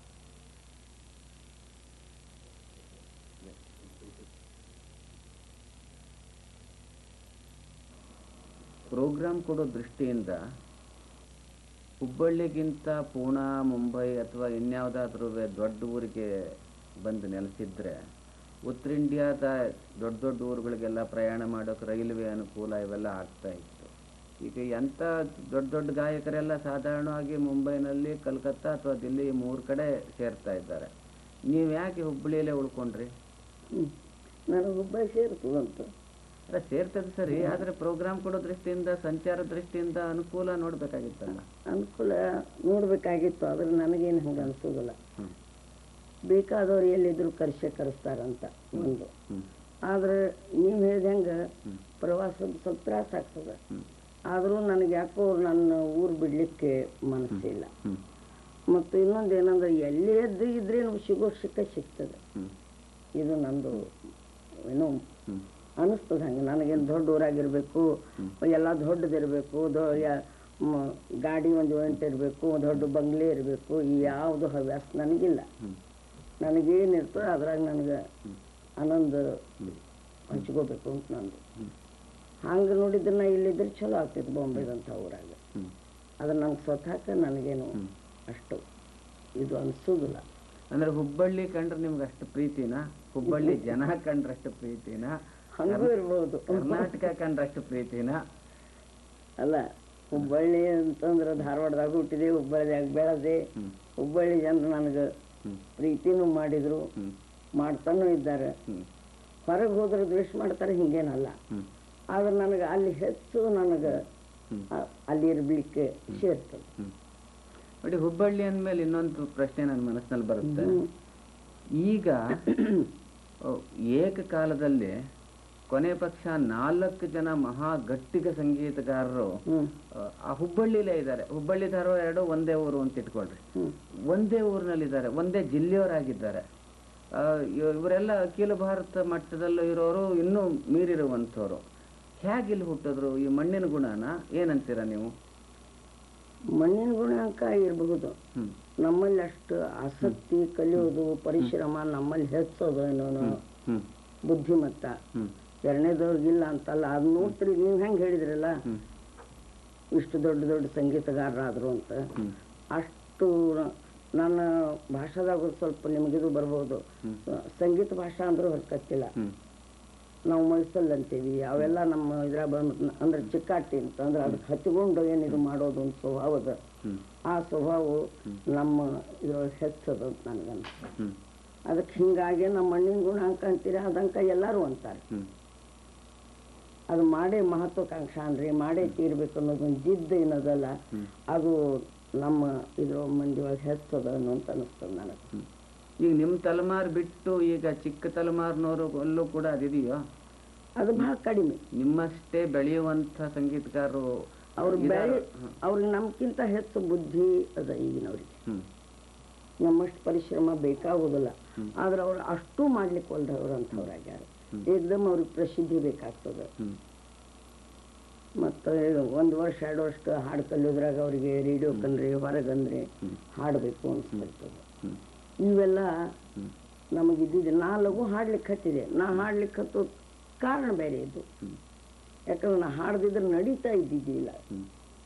ಪ್ರೋಗ್ರಾಮ್ ಕೊಡೋ ದೃಷ್ಟಿಯಿಂದ ಹುಬ್ಬಳ್ಳಿಗಿಂತ ಪೂನಾ ಮುಂಬೈ ಅಥವಾ ಇನ್ಯಾವುದಾದ್ರೂ ದೊಡ್ಡ ಊರಿಗೆ ಬಂದು ನೆಲೆಸಿದ್ರೆ ಉತ್ತರ ಇಂಡಿಯಾದ ದೊಡ್ಡ ದೊಡ್ಡ ಊರುಗಳಿಗೆಲ್ಲ ಪ್ರಯಾಣ ಮಾಡೋಕೆ ರೈಲ್ವೆ ಅನುಕೂಲ ಇವೆಲ್ಲ ಆಗ್ತಾ ಇತ್ತು ಈಗ ಎಂಥ ದೊಡ್ಡ ದೊಡ್ಡ ಗಾಯಕರೆಲ್ಲ ಸಾಧಾರಣವಾಗಿ ಮುಂಬೈನಲ್ಲಿ ಕಲ್ಕತ್ತಾ ಅಥವಾ ದಿಲ್ಲಿ ಈ ಮೂರು ಕಡೆ ಸೇರ್ತಾ ಇದ್ದಾರೆ ನೀವು ಯಾಕೆ ಹುಬ್ಬಳ್ಳಿಯಲ್ಲೇ ಉಳ್ಕೊಂಡ್ರಿ ಹ್ಮ್. ನನಗೆ ಹುಬ್ಬಳ್ಳಿ ಸೇರ್ತದಂತ ಅಲ್ಲ ಸೇರ್ತದೆ ಸರಿ ಆದ್ರೆ ಪ್ರೋಗ್ರಾಮ್ ಕೊಡೋ ದೃಷ್ಟಿಯಿಂದ ಸಂಚಾರ ದೃಷ್ಟಿಯಿಂದ ಅನುಕೂಲ ನೋಡ್ಬೇಕಾಗಿತ್ತಲ್ಲ ಅನುಕೂಲ ನೋಡಬೇಕಾಗಿತ್ತು ಆದ್ರೆ ನನಗೇನು ಹಂಗೆ ಅನಿಸೋದಿಲ್ಲ ಹ್ಮ್. ಬೇಕಾದವ್ರು ಎಲ್ಲಿದ್ರು ಕರ್ಸೆ ಕರೆಸ್ತಾರಂತ ಒಂದು ಹ್ಮ್ ಆದ್ರೆ ನೀವು ಹೇಳ್ದಂಗೆ ಹ್ಮ್. ಪ್ರವಾಸದ ಸ್ವಲ್ಪ ತ್ರಾಸ ಆಗ್ತದೆ ಹ್ಮ್ ಆದರೂ ನನಗೆ ಯಾಕೋ ನನ್ನ ಊರು ಬಿಡಲಿಕ್ಕೆ ಮನಸ್ಸಿಲ್ಲ ಹ್ಮ್ ಮತ್ತು ಇನ್ನೊಂದು ಏನಂದ್ರೆ ಎಲ್ಲಿ ಎದ್ದು ಇದ್ರೆ ಸಿಗೋ ಸಿಕ್ಕ ಸಿಗ್ತದೆ ಹ್ಮ್ ಇದು ನಂದು ಏನೋ ಹ್ಮ್ ಅನಿಸ್ತದೆ ಹಂಗೆ ನನಗೇನು ದೊಡ್ಡ ಊರಾಗಿರ್ಬೇಕು ಎಲ್ಲ ದೊಡ್ಡದಿರಬೇಕು ದೊ ಯಾ- ಮ- ಗಾಡಿ ಒಂದು ಎಂಟು ಇರಬೇಕು ದೊಡ್ಡ ಬಂಗ್ಲೆ ಇರಬೇಕು ಯಾವುದು ಹವ್ಯಾಸ ನನಗಿಲ್ಲ ಹ್ಮ್ ನನಗೇನಿರ್ತದೆ ಅದ್ರಾಗ ನನಗೆ ಆನಂದ ಹ್ಮ್ ಹಂಚ್ಕೋಬೇಕು ಅಂತ ನಂದು ಹ್ಮ್ ಹಂಗೆ ನೋಡಿದ್ರೆ ನಾ ಇಲ್ಲಿದ್ರೆ ಚಲೋ ಆಗ್ತಿತ್ತು ಬಾಂಬೆದಂಥ ಊರಾಗ ಹ್ಮ್ ಆದ್ರೆ ನಂಗೆ ಸ್ವತಃ ನನಗೇನು ಹ್ಮ್. ಅಷ್ಟು ಇದು ಅನಿಸೋದಿಲ್ಲ ಅಂದ್ರೆ ಹುಬ್ಬಳ್ಳಿ ಕಂಡ್ರೆ ನಿಮ್ಗೆ ಅಷ್ಟು ಪ್ರೀತಿನಾ ಹುಬ್ಬಳ್ಳಿ ಜನ ಕಂಡ್ರೆ ಅಷ್ಟು ಪ್ರೀತಿನಾ ಹಂಗೂ ಇರ್ಬೋದು ಕರ್ನಾಟಕ ಕಂಡ್ರೆ ಅಷ್ಟು ಪ್ರೀತಿನಾ ಅಲ್ಲ ಹುಬ್ಬಳ್ಳಿ ಅಂತಂದ್ರೆ ಧಾರವಾಡದಾಗ ಹುಟ್ಟಿದೆ ಹುಬ್ಬಳ್ಳಿದಾಗ ಬೆಳೆದೆ ಹ್ಮ್ ಹುಬ್ಬಳ್ಳಿ ಜನರು ನನಗೆ ಹ್ಮ್ ಪ್ರೀತಿನೂ ಮಾಡಿದ್ರು ಹ್ಮ್ ಮಾಡ್ತಾನೂ ಇದ್ದಾರೆ ಹ್ಮ್ ಹೊರಗೆ ಹೋದ್ರೆ ದ್ವೇಷ ಮಾಡ್ತಾರೆ ಹಿಂಗೇನಲ್ಲ ಹ್ಮ್ ಆದ್ರೆ ನನಗೆ ಅಲ್ಲಿ ಹೆಚ್ಚು ನನಗೆ ಹ್ಮ್. ಆ- ಅಲ್ಲಿ ಇರ್ಲಿಕ್ಕೆ ಸೇರ್ತದೆ ಹ್ಮ್ ನೋಡಿ ಹುಬ್ಬಳ್ಳಿ ಅಂದ್ಮೇಲೆ ಇನ್ನೊಂದು ಪ್ರಶ್ನೆ ನನ್ನ ಮನಸ್ಸಿನಲ್ಲಿ ಬರುತ್ತೆ ಈಗ ಓ, ಏಕಕಾಲದಲ್ಲಿ ಕೊನೆ ಪಕ್ಷ ನಾಲ್ಕು ಜನ ಮಹಾ ಗಟ್ಟಿಗ ಸಂಗೀತಗಾರರು ಹ್ಞೂ ಆ, ಆ ಹುಬ್ಬಳ್ಳಿಲೇ ಇದ್ದಾರೆ ಹುಬ್ಬಳ್ಳಿ ಧಾರವಾಡ ಎರಡು ಒಂದೇ ಊರು ಅಂತ ಇಟ್ಕೊಳ್ರಿ ಹ್ಞೂ ಒಂದೇ ಊರಿನಲ್ಲಿದ್ದಾರೆ ಒಂದೇ ಜಿಲ್ಲೆಯವರಾಗಿದ್ದಾರೆ ಆ, ಇವ್- ಇವರೆಲ್ಲ ಅಖಿಲ ಭಾರತ ಮಟ್ಟದಲ್ಲೂ ಇರೋರು ಇನ್ನೂ ಮೀರಿರುವಂಥವ್ರು ಹೇಗೆ ಇಲ್ಲಿ ಹುಟ್ಟಿದ್ರು ಈ ಮಣ್ಣಿನ ಗುಣನ ಏನಂತೀರ ನೀವು ಮಣ್ಣಿನ ಗುಣಾಂಕ ಇರಬಹುದು ಹ್ಮ್ ನಮ್ಮಲ್ಲಿ ಅಷ್ಟು ಆಸಕ್ತಿ ಕಲಿಯೋದು ಪರಿಶ್ರಮ ನಮ್ಮಲ್ಲಿ ಹೆಚ್ಚೋದು ಏನೋ ಹ್ಮ್ ಬುದ್ಧಿಮತ್ತ ಹ್ಮ್ ಎರಡನೇದವ್ರಿಗಿಲ್ಲ ಅಂತಲ್ಲ ಅದು ನೋಡ್ತೀರಿ ನೀವು ಹೆಂಗೆ ಹೇಳಿದ್ರಲ್ಲ ಹ್ಮ್ ಇಷ್ಟು ದೊಡ್ಡ ದೊಡ್ಡ ಸಂಗೀತಗಾರರಾದರು ಅಂತ ಹ್ಮ್ ಅಷ್ಟು ನನ್ನ ಭಾಷಾದಾಗ ಸ್ವಲ್ಪ ನಿಮಗಿದು ಬರ್ಬೋದು ಹ್ಮ್. ಸಂಗೀತ ಭಾಷಾ ಅಂದ್ರೂ ಹೊರಕತ್ತಿಲ್ಲ ಹ್ಮ್ ನಾವು ಮೈಸಲ್ ಅಂತೀವಿ ಅವೆಲ್ಲ ನಮ್ಮ ಇದ್ರಾಗ ಬಂದ್ಬಿಟ್ಟು ಅಂದ್ರೆ ಚಿಕ್ಕಾಟಿ ಅಂತ ಅಂದ್ರೆ ಅದಕ್ಕೆ ಹಚ್ಕೊಂಡು ಏನಿದು ಮಾಡೋದು ಒಂದು ಸ್ವಭಾವದ ಹ್ಮ್ ಆ ಸ್ವಭಾವ ನಮ್ಮ ಇದ್ರೊಳಗೆ ಹೆಚ್ಚದ ಅಂತ ನನಗನ್ಸುತ್ತೆ ಹ್ಮ್ ಅದಕ್ಕೆ ಹಿಂಗಾಗಿ ನಮ್ಮ ಮಣ್ಣಿನ ಗುಣಾಂಕ ಅಂತೀರಿ ಅದಂಕ ಎಲ್ಲರೂ ಅಂತಾರೆ ಹ್ಮ್ ಅದು ಮಾಡೇ ಮಹತ್ವಾಕಾಂಕ್ಷ ಅನ್ರಿ ಮಾಡೇ ತೀರ್ಬೇಕು ಅನ್ನೋದೊಂದು ಜಿದ್ದು ಏನದಲ್ಲ ಹ್ಮ್. ಅದು ನಮ್ಮ ಇದ್ರ ಮಂದಿ ಒಳಗೆ ಹೆಚ್ಚದ ಅನ್ನೋ ಅಂತ ಅನಿಸ್ತದೆ ನನಗೆ ಹ್ಮ್. ಈಗ ನಿಮ್ಮ ತಲೆಮಾರು ಬಿಟ್ಟು ಈಗ ಚಿಕ್ಕ ತಲೆಮಾರಿನವರು ಅಲ್ಲೂ ಕೂಡ ಅದಿದೆಯೋ ಅದು ಬಹಳ ಕಡಿಮೆ ನಿಮ್ಮಷ್ಟೇ ಬೆಳೆಯುವಂಥ ಸಂಗೀತಗಾರರು ಅವ್ರು ಇದಾರೋ? ಬೆಳೆ ಅವ್ರಿಗೆ ನಮ್ಗಿಂತ ಹೆಚ್ಚು ಬುದ್ಧಿ ಅದ ಈಗಿನವ್ರಿಗೆ ಹ್ಮ್ ನಮ್ಮಷ್ಟು ಪರಿಶ್ರಮ ಬೇಕಾಗೋದಿಲ್ಲ ಆದ್ರೆ ಅವ್ರು ಅಷ್ಟು ಮಾಡ್ಲಿಕ್ಕೆ ಒಲ್ದವ್ರು ಅಂಥವ್ರಾಗ್ಯಾರ ಏಕ್ದಮ್ ಅವ್ರಿಗೆ ಪ್ರಸಿದ್ಧಿ ಬೇಕಾಗ್ತದೆ ಹ್ಮ್ ಮತ್ತು ಒಂದು ವರ್ಷ ಎರಡು ವರ್ಷಕ್ಕೆ ಹಾಡು ಕಲಿಯೋದ್ರಾಗ ಅವರಿಗೆ ರೇಡಿಯೋ ಕನ್ರಿ ಹೊರಗಂದ್ರೆ ಹಾಡಬೇಕು ಅನ್ಸ್ಬಿಡ್ತದೆ ಹ್ಮ್ ಇವೆಲ್ಲ ಹ್ಮ್ ನಮಗಿದ್ದಿದ್ದು ನಾ ಲಘು ಹಾಡ್ಲಿಕ್ಕೆ ಹತ್ತಿದೆ ನಾ ಹಾಡ್ಲಿಕ್ಕೆ ಹತ್ತೋ ಕಾರಣ ಬೇರೆ ಇದು ಹ್ಮ್ ಯಾಕಂದ್ರೆ ನಾ ಹಾಡ್ದಿದ್ರೆ ನಡೀತಾ ಇದ್ದಿದ್ದಿಲ್ಲ ಹ್ಮ್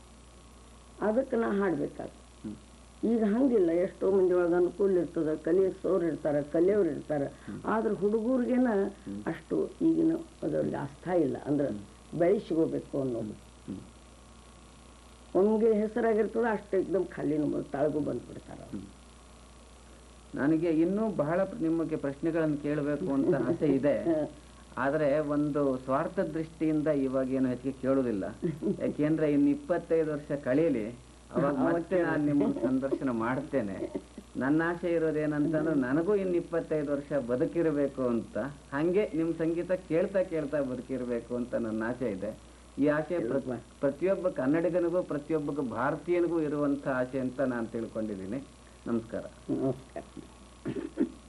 ಅದಕ್ಕೆ ನಾ ಹಾಡ್ಬೇಕಾಗ್ತದೆ ಹ್ಮ್ ಈಗ ಹಂಗಿಲ್ಲ ಎಷ್ಟೋ ಮಂದಿ ಒಳಗೆ ಅನುಕೂಲ ಇರ್ತದೆ ಕಲಿಯೋರು ಇರ್ತಾರೆ ಕಲಿಯೋರು ಇರ್ತಾರೆ ಆದ್ರೆ ಹುಡುಗರಿಗೇನ ಅಷ್ಟು ಈಗಿನ ಅದರಲ್ಲಿ ಆಸ್ಥಾ ಇಲ್ಲ ಅಂದ್ರೆ ಬೆಳೆಸ್ಕೋಬೇಕು ಅನ್ನೋದು ಹ್ಮ್ ಒಮ್ಗೆ ಹೆಸರಾಗಿರ್ತದೆ ಅಷ್ಟು ಎಕ್ದಮ್ ಖಾಲಿನ ತಾಳ್ಗು ಬಂದ್ಬಿಡ್ತಾರೆ ಅವ್ರು. ನನಗೆ ಇನ್ನೂ ಬಹಳ ನಿಮಗೆ ಪ್ರಶ್ನೆಗಳನ್ನು ಕೇಳಬೇಕು ಅಂತ ಆಸೆ ಇದೆ ಆದರೆ ಒಂದು ಸ್ವಾರ್ಥ ದೃಷ್ಟಿಯಿಂದ ಇವಾಗ ಏನು ಹೆಚ್ಚಿಗೆ ಕೇಳೋದಿಲ್ಲ ಯಾಕೆಂದ್ರೆ ಇನ್ನು ಇಪ್ಪತ್ತೈದು ವರ್ಷ ಕಳೀಲಿ ಅವಾಗ ಮತ್ತೆ ನಾನು ನಿಮ್ಮ ಸಂದರ್ಶನ ಮಾಡ್ತೇನೆ ನನ್ನ ಆಸೆ ಇರೋದೇನಂತಂದ್ರೆ ನನಗೂ ಇನ್ನು ಇಪ್ಪತ್ತೈದು ವರ್ಷ ಬದುಕಿರಬೇಕು ಅಂತ ಹಾಗೆ ನಿಮ್ಮ ಸಂಗೀತ ಕೇಳ್ತಾ ಕೇಳ್ತಾ ಬದುಕಿರಬೇಕು ಅಂತ ನನ್ನ ಆಸೆ ಇದೆ ಈ ಆಸೆ ಪ್ರ- ಪ್ರತಿಯೊಬ್ಬ ಕನ್ನಡಿಗನಿಗೂ ಪ್ರತಿಯೊಬ್ಬ ಭಾರತೀಯನಿಗೂ ಇರುವಂಥ ಆಸೆ ಅಂತ ನಾನು ತಿಳ್ಕೊಂಡಿದ್ದೀನಿ ನಮಸ್ಕಾರ ನಮಸ್ಕಾರ